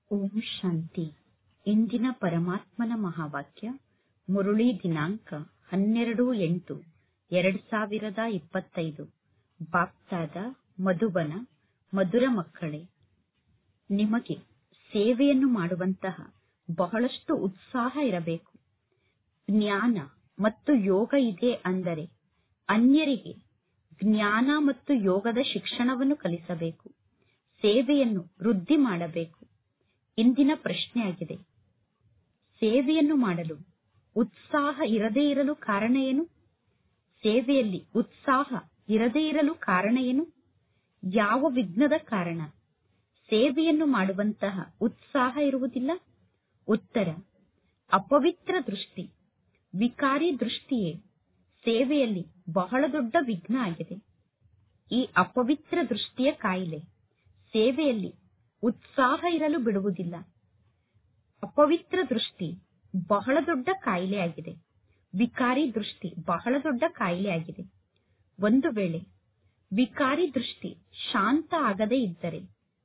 ಓಂ ಶಾಂತಿ ಇಂದಿನ ಪರಮಾತ್ಮನ ಮಹಾವಾಕ್ಯ ಮುರುಳಿ ದಿನಾಂಕ ಹನ್ನೆರಡು ಎಂಟು ಎರಡ್ ಸಾವಿರದ ಇಪ್ಪತ್ತೈದು ಬಾಪ್ತಾದ ಮಧುಬನ ಮಧುರ ಮಕ್ಕಳೇ ನಿಮಗೆ ಸೇವೆಯನ್ನು ಮಾಡುವಂತಹ ಬಹಳಷ್ಟು ಉತ್ಸಾಹ ಇರಬೇಕು ಜ್ಞಾನ ಮತ್ತು ಯೋಗ ಇದೆ ಅಂದರೆ ಅನ್ಯರಿಗೆ ಜ್ಞಾನ ಮತ್ತು ಯೋಗದ ಶಿಕ್ಷಣವನ್ನು ಕಲಿಸಬೇಕು ಸೇವೆಯನ್ನು ವೃದ್ಧಿ ಮಾಡಬೇಕು ಇಂದಿನ ಪ್ರಶ್ನೆಯಾಗಿದೆ ಸೇವೆಯನ್ನು ಮಾಡಲು ಉತ್ಸಾಹ ಇರದೇ ಇರಲು ಕಾರಣ ಏನು ಸೇವೆಯಲ್ಲಿ ಉತ್ಸಾಹ ಇರದೇ ಇರಲು ಕಾರಣ ಏನು ಯಾವ ವಿಘ್ನದ ಕಾರಣ ಸೇವೆಯನ್ನು ಮಾಡುವಂತಹ ಉತ್ಸಾಹ ಇರುವುದಿಲ್ಲ ಉತ್ತರ ಅಪವಿತ್ರ ದೃಷ್ಟಿ ವಿಕಾರಿ ದೃಷ್ಟಿಯೇ ಸೇವೆಯಲ್ಲಿ ಬಹಳ ದೊಡ್ಡ ವಿಘ್ನ ಆಗಿದೆ ಈ ಅಪವಿತ್ರ ದೃಷ್ಟಿಯ ಕಾಯಿಲೆ ಸೇವೆಯಲ್ಲಿ ಉತ್ಸಾಹ ಇರಲು ಬಿಡುವುದಿಲ್ಲ ಅಪವಿತ್ರ ದೃಷ್ಟಿ ಬಹಳ ದೊಡ್ಡ ಕಾಯಿಲೆಯಾಗಿದೆ ವಿಕಾರಿ ದೃಷ್ಟಿ ಬಹಳ ದೊಡ್ಡ ಕಾಯಿಲೆಯಾಗಿದೆ ಒಂದು ವೇಳೆ ವಿಕಾರಿ ದೃಷ್ಟಿ ಶಾಂತ ಆಗದೇ ಇದ್ದರೆ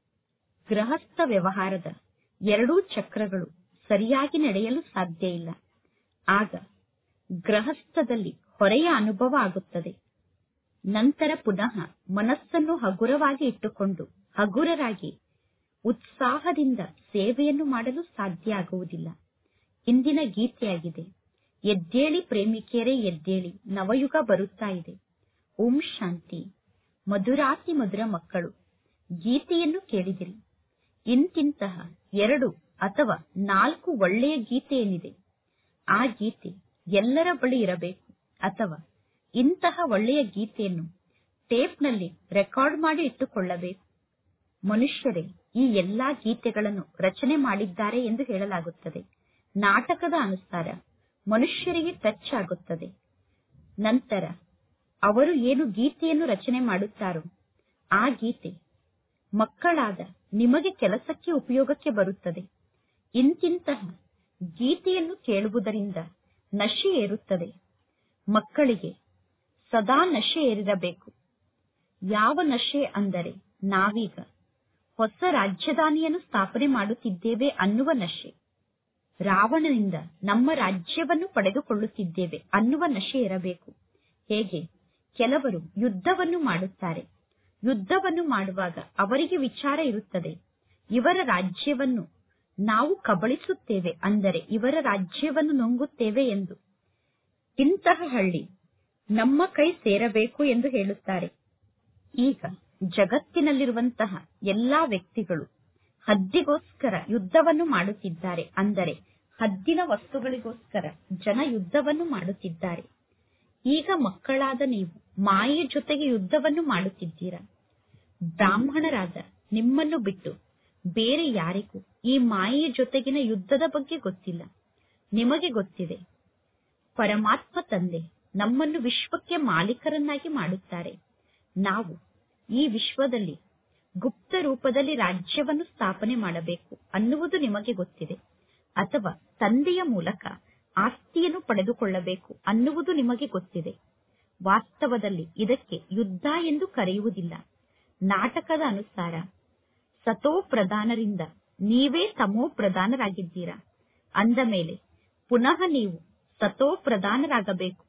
ಗೃಹಸ್ಥ ವ್ಯವಹಾರದ ಎರಡೂ ಚಕ್ರಗಳು ಸರಿಯಾಗಿ ನಡೆಯಲು ಸಾಧ್ಯ ಇಲ್ಲ ಆಗ ಗೃಹಸ್ಥದಲ್ಲಿ ಹೊರೆಯ ಅನುಭವ ಆಗುತ್ತದೆ ನಂತರ ಪುನಃ ಮನಸ್ಸನ್ನು ಹಗುರವಾಗಿ ಇಟ್ಟುಕೊಂಡು ಹಗುರರಾಗಿ ಉತ್ಸಾಹದಿಂದ ಸೇವೆಯನ್ನು ಮಾಡಲು ಸಾಧ್ಯ ಆಗುವುದಿಲ್ಲ ಇಂದಿನ ಗೀತೆಯಾಗಿದೆ ಎದ್ದೇಳಿ ಪ್ರೇಮಿಕೆಯರೇ ಎದ್ದೇಳಿ ನವಯುಗ ಬರುತ್ತಾ ಇದೆ ಓಂ ಶಾಂತಿ ಮಧುರಾತಿ ಮಧುರ ಮಕ್ಕಳು ಗೀತೆಯನ್ನು ಕೇಳಿದಿರಿ ಇಂತಿಂತಹ ಎರಡು ಅಥವಾ ನಾಲ್ಕು ಒಳ್ಳೆಯ ಗೀತೆ ಏನಿದೆ ಆ ಗೀತೆ ಎಲ್ಲರ ಬಳಿ ಇರಬೇಕು ಅಥವಾ ಇಂತಹ ಒಳ್ಳೆಯ ಗೀತೆಯನ್ನು ಟೇಪ್ನಲ್ಲಿ ರೆಕಾರ್ಡ್ ಮಾಡಿ ಇಟ್ಟುಕೊಳ್ಳಬೇಕು ಮನುಷ್ಯರೇ ಈ ಎಲ್ಲಾ ಗೀತೆಗಳನ್ನು ರಚನೆ ಮಾಡಿದ್ದಾರೆ ಎಂದು ಹೇಳಲಾಗುತ್ತದೆ ನಾಟಕದ ಅನುಸಾರ ಮನುಷ್ಯರಿಗೆ ಟಚ್ ಆಗುತ್ತದೆ ನಂತರ ಅವರು ಏನು ಗೀತೆಯನ್ನು ರಚನೆ ಮಾಡುತ್ತಾರೋ ಆ ಗೀತೆ ಮಕ್ಕಳಾದ ನಿಮಗೆ ಕೆಲಸಕ್ಕೆ ಉಪಯೋಗಕ್ಕೆ ಬರುತ್ತದೆ ಇಂತಿಂತಹ ಗೀತೆಯನ್ನು ಕೇಳುವುದರಿಂದ ನಶೆ ಏರುತ್ತದೆ ಮಕ್ಕಳಿಗೆ ಸದಾ ನಶೆ ಏರಿರಬೇಕು ಯಾವ ನಶೆ ಅಂದರೆ ನಾವೀಗ ಹೊಸ ರಾಜ್ಯಧಾನಿಯನ್ನು ಸ್ಥಾಪನೆ ಮಾಡುತ್ತಿದ್ದೇವೆ ಅನ್ನುವ ನಶೆ ರಾವಣನಿಂದ ನಮ್ಮ ರಾಜ್ಯವನ್ನು ಪಡೆದುಕೊಳ್ಳುತ್ತಿದ್ದೇವೆ ಅನ್ನುವ ನಶೆ ಇರಬೇಕು ಹೇಗೆ ಕೆಲವರು ಯುದ್ಧವನ್ನು ಮಾಡುತ್ತಾರೆ ಯುದ್ಧವನ್ನು ಮಾಡುವಾಗ ಅವರಿಗೆ ವಿಚಾರ ಇರುತ್ತದೆ ಇವರ ರಾಜ್ಯವನ್ನು ನಾವು ಕಬಳಿಸುತ್ತೇವೆ ಅಂದರೆ ಇವರ ರಾಜ್ಯವನ್ನು ನುಂಗುತ್ತೇವೆ ಎಂದು ಇಂತಹ ಹಳ್ಳಿ ನಮ್ಮ ಕೈ ಸೇರಬೇಕು ಎಂದು ಹೇಳುತ್ತಾರೆ ಈಗ ಜಗತ್ತಿನಲ್ಲಿರುವಂತಹ ಎಲ್ಲಾ ವ್ಯಕ್ತಿಗಳು ಹದ್ದಿಗೋಸ್ಕರ ಯುದ್ಧವನ್ನು ಮಾಡುತ್ತಿದ್ದಾರೆ ಅಂದರೆ ಹದ್ದಿನ ವಸ್ತುಗಳಿಗೋಸ್ಕರ ಜನ ಯುದ್ಧವನ್ನು ಮಾಡುತ್ತಿದ್ದಾರೆ ಈಗ ಮಕ್ಕಳಾದ ನೀವು ಮಾಯೆಯ ಜೊತೆಗೆ ಯುದ್ಧವನ್ನು ಮಾಡುತ್ತಿದ್ದೀರಾ ಬ್ರಾಹ್ಮಣರಾದ ನಿಮ್ಮನ್ನು ಬಿಟ್ಟು ಬೇರೆ ಯಾರಿಗೂ ಈ ಮಾಯೆಯ ಜೊತೆಗಿನ ಯುದ್ಧದ ಬಗ್ಗೆ ಗೊತ್ತಿಲ್ಲ ನಿಮಗೆ ಗೊತ್ತಿದೆ ಪರಮಾತ್ಮ ತಂದೆ ನಮ್ಮನ್ನು ವಿಶ್ವಕ್ಕೆ ಮಾಲೀಕರನ್ನಾಗಿ ಮಾಡುತ್ತಾರೆ ನಾವು ಈ ವಿಶ್ವದಲ್ಲಿ ಗುಪ್ತ ರೂಪದಲ್ಲಿ ರಾಜ್ಯವನ್ನು ಸ್ಥಾಪನೆ ಮಾಡಬೇಕು ಅನ್ನುವುದು ನಿಮಗೆ ಗೊತ್ತಿದೆ ಅಥವಾ ತಂದೆಯ ಮೂಲಕ ಆಸ್ತಿಯನ್ನು ಪಡೆದುಕೊಳ್ಳಬೇಕು ಅನ್ನುವುದು ನಿಮಗೆ ಗೊತ್ತಿದೆ ವಾಸ್ತವದಲ್ಲಿ ಇದಕ್ಕೆ ಯುದ್ಧ ಎಂದು ಕರೆಯುವುದಿಲ್ಲ ನಾಟಕದ ಅನುಸಾರ ಸತೋ ಪ್ರಧಾನರಿಂದ ನೀವೇ ತಮೋ ಪ್ರಧಾನರಾಗಿದ್ದೀರಾ ಅಂದ ಮೇಲೆ ಪುನಃ ನೀವು ಸತೋ ಪ್ರಧಾನರಾಗಬೇಕು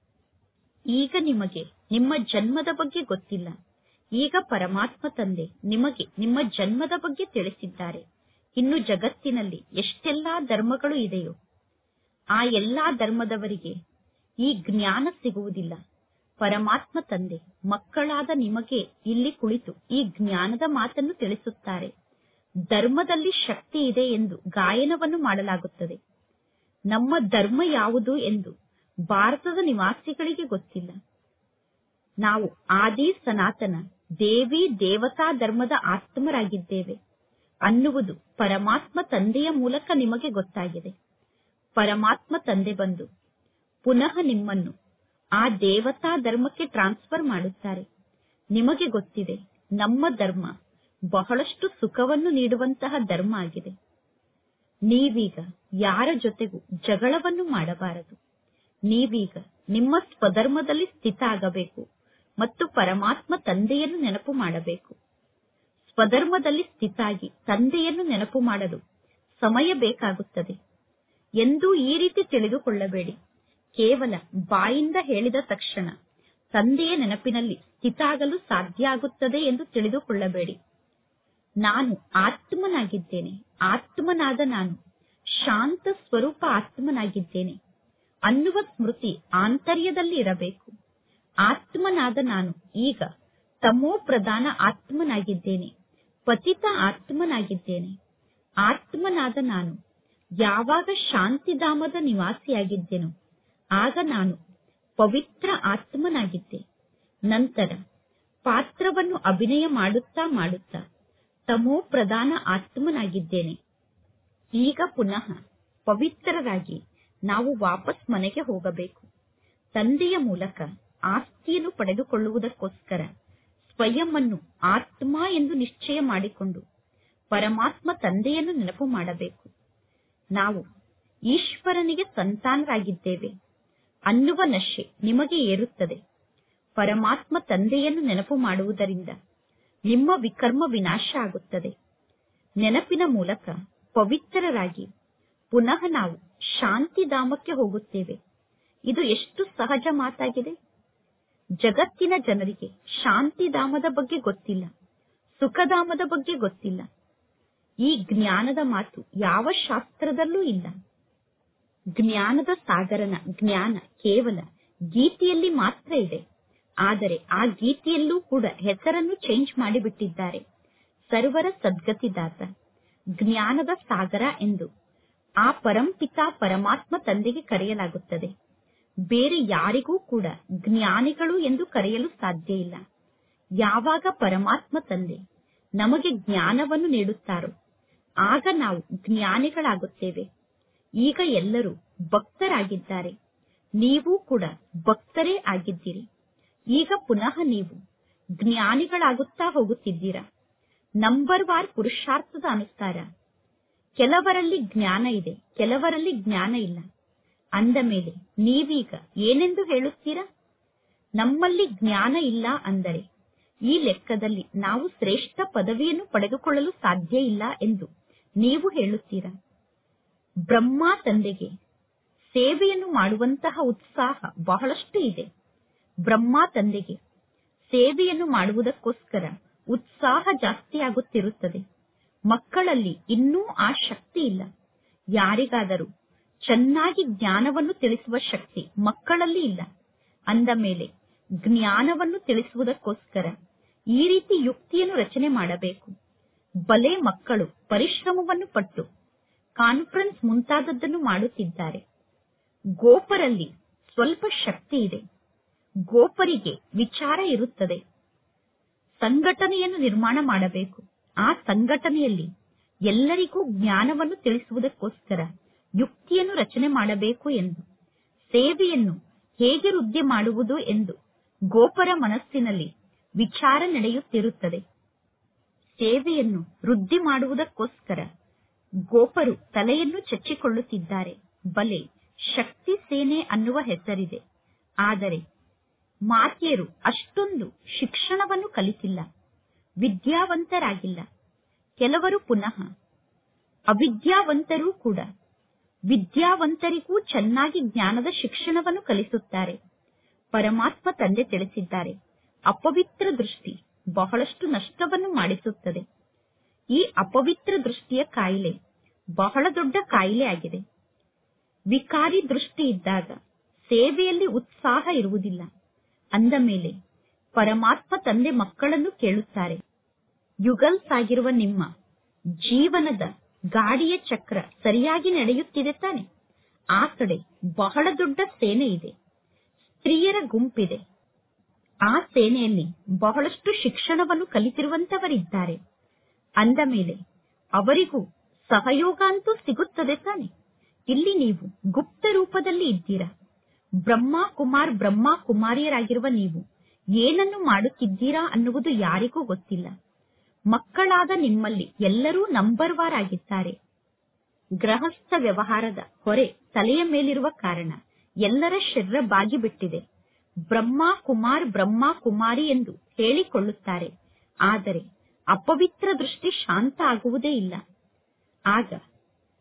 ಈಗ ನಿಮಗೆ ನಿಮ್ಮ ಜನ್ಮದ ಬಗ್ಗೆ ಗೊತ್ತಿಲ್ಲ ಈಗ ಪರಮಾತ್ಮ ತಂದೆ ನಿಮಗೆ ನಿಮ್ಮ ಜನ್ಮದ ಬಗ್ಗೆ ತಿಳಿಸಿದ್ದಾರೆ ಇನ್ನು ಜಗತ್ತಿನಲ್ಲಿ ಎಷ್ಟೆಲ್ಲಾ ಧರ್ಮಗಳು ಇದೆಯೋ ಆ ಎಲ್ಲಾ ಧರ್ಮದವರಿಗೆ ಈ ಜ್ಞಾನ ಸಿಗುವುದಿಲ್ಲ ಪರಮಾತ್ಮ ತಂದೆ ಮಕ್ಕಳಾದ ನಿಮಗೆ ಇಲ್ಲಿ ಕುಳಿತು ಈ ಜ್ಞಾನದ ಮಾತನ್ನು ತಿಳಿಸುತ್ತಾರೆ ಧರ್ಮದಲ್ಲಿ ಶಕ್ತಿ ಇದೆ ಎಂದು ಗಾಯನವನ್ನು ಮಾಡಲಾಗುತ್ತದೆ ನಮ್ಮ ಧರ್ಮ ಯಾವುದು ಎಂದು ಭಾರತದ ನಿವಾಸಿಗಳಿಗೆ ಗೊತ್ತಿಲ್ಲ ನಾವು ಆದಿ ಸನಾತನ ದೇವಿ ದೇವತಾ ಧರ್ಮದ ಆತ್ಮರಾಗಿದ್ದೇವೆ ಅನ್ನುವುದು ಪರಮಾತ್ಮ ತಂದೆಯ ಮೂಲಕ ನಿಮಗೆ ಗೊತ್ತಾಗಿದೆ ಪರಮಾತ್ಮ ತಂದೆ ಬಂದು ಪುನಃ ನಿಮ್ಮನ್ನು ಆ ದೇವತಾ ಧರ್ಮಕ್ಕೆ ಟ್ರಾನ್ಸ್ಫರ್ ಮಾಡುತ್ತಾರೆ ನಿಮಗೆ ಗೊತ್ತಿದೆ ನಮ್ಮ ಧರ್ಮ ಬಹಳಷ್ಟು ಸುಖವನ್ನು ನೀಡುವಂತಹ ಧರ್ಮ ಆಗಿದೆ ನೀವೀಗ ಯಾರ ಜೊತೆಗೂ ಜಗಳವನ್ನು ಮಾಡಬಾರದು ನೀವೀಗ ನಿಮ್ಮ ಸ್ವಧರ್ಮದಲ್ಲಿ ಸ್ಥಿತ ಆಗಬೇಕು ಮತ್ತು ಪರಮಾತ್ಮ ತಂದೆಯನ್ನು ನೆನಪು ಮಾಡಬೇಕು ಸ್ವಧರ್ಮದಲ್ಲಿ ಸ್ಥಿತಾಗಿ ತಂದೆಯನ್ನು ನೆನಪು ಮಾಡಲು ಸಮಯ ಬೇಕಾಗುತ್ತದೆ ಎಂದು ಈ ರೀತಿ ತಿಳಿದುಕೊಳ್ಳಬೇಡಿ ಕೇವಲ ಬಾಯಿಂದ ಹೇಳಿದ ತಕ್ಷಣ ತಂದೆಯ ನೆನಪಿನಲ್ಲಿ ಸ್ಥಿತಾಗಲು ಸಾಧ್ಯ ಆಗುತ್ತದೆ ಎಂದು ತಿಳಿದುಕೊಳ್ಳಬೇಡಿ ನಾನು ಆತ್ಮನಾಗಿದ್ದೇನೆ ಆತ್ಮನಾದ ನಾನು ಶಾಂತ ಸ್ವರೂಪ ಆತ್ಮನಾಗಿದ್ದೇನೆ ಅನ್ನುವ ಸ್ಮೃತಿ ಆಂತರ್ಯದಲ್ಲಿ ಇರಬೇಕು ಆತ್ಮನಾದ ನಾನು ಈಗ ತಮೋ ಪ್ರಧಾನ ಆತ್ಮನಾಗಿದ್ದೇನೆ ಪತಿತ ಆತ್ಮನಾಗಿದ್ದೇನೆ ಆತ್ಮನಾದ ನಾನು ಯಾವಾಗ ಶಾಂತಿಧಾಮದ ನಿವಾಸಿಯಾಗಿದ್ದೆನೋ ಆಗ ನಾನು ಪವಿತ್ರ ಆತ್ಮನಾಗಿದ್ದೆ ನಂತರ ಪಾತ್ರವನ್ನು ಅಭಿನಯ ಮಾಡುತ್ತಾ ಮಾಡುತ್ತಾ ತಮೋ ಪ್ರಧಾನ ಆತ್ಮನಾಗಿದ್ದೇನೆ ಈಗ ಪುನಃ ಪವಿತ್ರರಾಗಿ ನಾವು ವಾಪಸ್ ಮನೆಗೆ ಹೋಗಬೇಕು ತಂದೆಯ ಮೂಲಕ ಆಸ್ತಿಯನ್ನು ಪಡೆದುಕೊಳ್ಳುವುದಕ್ಕೋಸ್ಕರ ಸ್ವಯಂ ಅನ್ನು ಆತ್ಮ ಎಂದು ನಿಶ್ಚಯ ಮಾಡಿಕೊಂಡು ಪರಮಾತ್ಮ ತಂದೆಯನ್ನು ನೆನಪು ಮಾಡಬೇಕು ನಾವು ಈಶ್ವರನಿಗೆ ಸಂತಾನರಾಗಿದ್ದೇವೆ ಅನ್ನುವ ನಶೆ ನಿಮಗೆ ಏರುತ್ತದೆ ಪರಮಾತ್ಮ ತಂದೆಯನ್ನು ನೆನಪು ಮಾಡುವುದರಿಂದ ನಿಮ್ಮ ವಿಕರ್ಮ ವಿನಾಶ ಆಗುತ್ತದೆ ನೆನಪಿನ ಮೂಲಕ ಪವಿತ್ರರಾಗಿ ಪುನಃ ನಾವು ಶಾಂತಿಧಾಮಕ್ಕೆ ಹೋಗುತ್ತೇವೆ ಇದು ಎಷ್ಟು ಸಹಜ ಮಾತಾಗಿದೆ ಜಗತ್ತಿನ ಜನರಿಗೆ ಶಾಂತಿಧಾಮದ ಬಗ್ಗೆ ಗೊತ್ತಿಲ್ಲ ಸುಖಧಾಮದ ಬಗ್ಗೆ ಗೊತ್ತಿಲ್ಲ ಈ ಜ್ಞಾನದ ಮಾತು ಯಾವ ಶಾಸ್ತ್ರದಲ್ಲೂ ಇಲ್ಲ ಜ್ಞಾನದ ಸಾಗರನ ಜ್ಞಾನ ಕೇವಲ ಗೀತೆಯಲ್ಲಿ ಮಾತ್ರ ಇದೆ ಆದರೆ ಆ ಗೀತೆಯಲ್ಲೂ ಕೂಡ ಹೆಸರನ್ನು ಚೇಂಜ್ ಮಾಡಿಬಿಟ್ಟಿದ್ದಾರೆ ಸರ್ವರ ಸದ್ಗತಿದಾತ ಜ್ಞಾನದ ಸಾಗರ ಎಂದು ಆ ಪರಂಪಿತ ಪರಮಾತ್ಮ ತಂದೆಗೆ ಕರೆಯಲಾಗುತ್ತದೆ ಬೇರೆ ಯಾರಿಗೂ ಕೂಡ ಜ್ಞಾನಿಗಳು ಎಂದು ಕರೆಯಲು ಸಾಧ್ಯ ಇಲ್ಲ ಯಾವಾಗ ಪರಮಾತ್ಮ ತಂದೆ ನಮಗೆ ಜ್ಞಾನವನ್ನು ನೀಡುತ್ತಾರೋ ಆಗ ನಾವು ಜ್ಞಾನಿಗಳಾಗುತ್ತೇವೆ ಈಗ ಎಲ್ಲರೂ ಭಕ್ತರಾಗಿದ್ದಾರೆ ನೀವು ಕೂಡ ಭಕ್ತರೇ ಆಗಿದ್ದೀರಿ ಈಗ ಪುನಃ ನೀವು ಜ್ಞಾನಿಗಳಾಗುತ್ತಾ ಹೋಗುತ್ತಿದ್ದೀರಾ ನಂಬರ್ ವಾರ್ ಪುರುಷಾರ್ಥದ ಅನುಸಾರ ಕೆಲವರಲ್ಲಿ ಜ್ಞಾನ ಇದೆ ಕೆಲವರಲ್ಲಿ ಜ್ಞಾನ ಇಲ್ಲ ಅಂದ ಮೇಲೆ ನೀವೀಗ ಏನೆಂದು ಹೇಳುತ್ತೀರಾ ನಮ್ಮಲ್ಲಿ ಜ್ಞಾನ ಇಲ್ಲ ಅಂದರೆ ಈ ಲೆಕ್ಕದಲ್ಲಿ ನಾವು ಶ್ರೇಷ್ಠ ಪದವಿಯನ್ನು ಪಡೆದುಕೊಳ್ಳಲು ಸಾಧ್ಯ ಇಲ್ಲ ಎಂದು ನೀವು ಹೇಳುತ್ತೀರಾ ಬ್ರಹ್ಮ ತಂದೆಗೆ ಸೇವೆಯನ್ನು ಮಾಡುವಂತಹ ಉತ್ಸಾಹ ಬಹಳಷ್ಟು ಇದೆ ಬ್ರಹ್ಮ ತಂದೆಗೆ ಸೇವೆಯನ್ನು ಮಾಡುವುದಕ್ಕೋಸ್ಕರ ಉತ್ಸಾಹ ಜಾಸ್ತಿಯಾಗುತ್ತಿರುತ್ತದೆ ಮಕ್ಕಳಲ್ಲಿ ಇನ್ನೂ ಆ ಶಕ್ತಿ ಇಲ್ಲ ಯಾರಿಗಾದರೂ ಚೆನ್ನಾಗಿ ಜ್ಞಾನವನ್ನು ತಿಳಿಸುವ ಶಕ್ತಿ ಮಕ್ಕಳಲ್ಲಿ ಇಲ್ಲ ಅಂದ ಮೇಲೆ ಜ್ಞಾನವನ್ನು ತಿಳಿಸುವುದಕ್ಕೋಸ್ಕರ ಈ ರೀತಿ ಯುಕ್ತಿಯನ್ನು ರಚನೆ ಮಾಡಬೇಕು ಬಲೆ ಮಕ್ಕಳು ಪರಿಶ್ರಮವನ್ನು ಪಟ್ಟು ಕಾನ್ಫರೆನ್ಸ್ ಮುಂತಾದದ್ದನ್ನು ಮಾಡುತ್ತಿದ್ದಾರೆ ಗೋಪರಲ್ಲಿ ಸ್ವಲ್ಪ ಶಕ್ತಿ ಇದೆ ಗೋಪರಿಗೆ ವಿಚಾರ ಇರುತ್ತದೆ ಸಂಘಟನೆಯನ್ನು ನಿರ್ಮಾಣ ಮಾಡಬೇಕು ಆ ಸಂಘಟನೆಯಲ್ಲಿ ಎಲ್ಲರಿಗೂ ಜ್ಞಾನವನ್ನು ತಿಳಿಸುವುದಕ್ಕೋಸ್ಕರ ಯುಕ್ತಿಯನ್ನು ರಚನೆ ಮಾಡಬೇಕು ಎಂದು ಸೇವೆಯನ್ನು ಹೇಗೆ ವೃದ್ಧಿ ಮಾಡುವುದು ಎಂದು ಗೋಪರ ಮನಸ್ಸಿನಲ್ಲಿ ವಿಚಾರ ನಡೆಯುತ್ತಿರುತ್ತದೆ ಸೇವೆಯನ್ನು ವೃದ್ಧಿ ಮಾಡುವುದಕ್ಕೋಸ್ಕರ ಗೋಪರು ತಲೆಯನ್ನು ಚಚ್ಚಿಕೊಳ್ಳುತ್ತಿದ್ದಾರೆ ಬಲೆ ಶಕ್ತಿ ಸೇನೆ ಅನ್ನುವ ಹೆಸರಿದೆ ಆದರೆ ಮಾತೆಯರು ಅಷ್ಟೊಂದು ಶಿಕ್ಷಣವನ್ನು ಕಲಿತಿಲ್ಲ ವಿದ್ಯಾವಂತರಾಗಿಲ್ಲ ಕೆಲವರು ಪುನಃ ಅವಿದ್ಯಾವಂತರೂ ಕೂಡ ವಿದ್ಯಾವಂತರಿಗೂ ಚೆನ್ನಾಗಿ ಜ್ಞಾನದ ಶಿಕ್ಷಣವನ್ನು ಕಲಿಸುತ್ತಾರೆ ಪರಮಾತ್ಮ ತಂದೆ ತಿಳಿಸಿದ್ದಾರೆ ಅಪವಿತ್ರ ದೃಷ್ಟಿ ಬಹಳಷ್ಟು ನಷ್ಟವನ್ನು ಮಾಡಿಸುತ್ತದೆ ಈ ಅಪವಿತ್ರ ದೃಷ್ಟಿಯ ಕಾಯಿಲೆ ಬಹಳ ದೊಡ್ಡ ಕಾಯಿಲೆ ಆಗಿದೆ ವಿಕಾರಿ ದೃಷ್ಟಿ ಇದ್ದಾಗ ಸೇವೆಯಲ್ಲಿ ಉತ್ಸಾಹ ಇರುವುದಿಲ್ಲ ಅಂದ ಮೇಲೆ ಪರಮಾತ್ಮ ತಂದೆ ಮಕ್ಕಳನ್ನು ಕೇಳುತ್ತಾರೆ ಯುಗಲ್ಸ್ ಆಗಿರುವ ನಿಮ್ಮ ಜೀವನದ ಗಾಡಿಯ ಚಕ್ರ ಸರಿಯಾಗಿ ನಡೆಯುತ್ತಿದೆ ತಾನೆ ಆ ಕಡೆ ಬಹಳ ದೊಡ್ಡ ಸೇನೆ ಇದೆ ಸ್ತ್ರೀಯರ ಗುಂಪಿದೆ ಆ ಸೇನೆಯಲ್ಲಿ ಬಹಳಷ್ಟು ಶಿಕ್ಷಣವನ್ನು ಕಲಿತಿರುವಂತವರಿದ್ದಾರೆ ಅಂದ ಮೇಲೆ ಅವರಿಗೂ ಸಹಯೋಗ ಅಂತೂ ಸಿಗುತ್ತದೆ ತಾನೆ ಇಲ್ಲಿ ನೀವು ಗುಪ್ತ ರೂಪದಲ್ಲಿ ಇದ್ದೀರಾ ಬ್ರಹ್ಮ ಕುಮಾರ್ ಬ್ರಹ್ಮ ಕುಮಾರಿಯರಾಗಿರುವ ನೀವು ಏನನ್ನು ಮಾಡುತ್ತಿದ್ದೀರಾ ಅನ್ನುವುದು ಯಾರಿಗೂ ಗೊತ್ತಿಲ್ಲ ಮಕ್ಕಳಾದ ನಿಮ್ಮಲ್ಲಿ ಎಲ್ಲರೂ ನಂಬರ್ ವಾರ್ ಆಗಿದ್ದಾರೆ ಗೃಹಸ್ಥ ವ್ಯವಹಾರದ ಹೊರೆ ತಲೆಯ ಮೇಲಿರುವ ಕಾರಣ ಎಲ್ಲರ ಶರೀರ ಬಾಗಿಬಿಟ್ಟಿದೆ ಬ್ರಹ್ಮ ಕುಮಾರ್ ಬ್ರಹ್ಮ ಕುಮಾರಿ ಎಂದು ಹೇಳಿಕೊಳ್ಳುತ್ತಾರೆ ಆದರೆ ಅಪವಿತ್ರ ದೃಷ್ಟಿ ಶಾಂತ ಆಗುವುದೇ ಇಲ್ಲ ಆಗ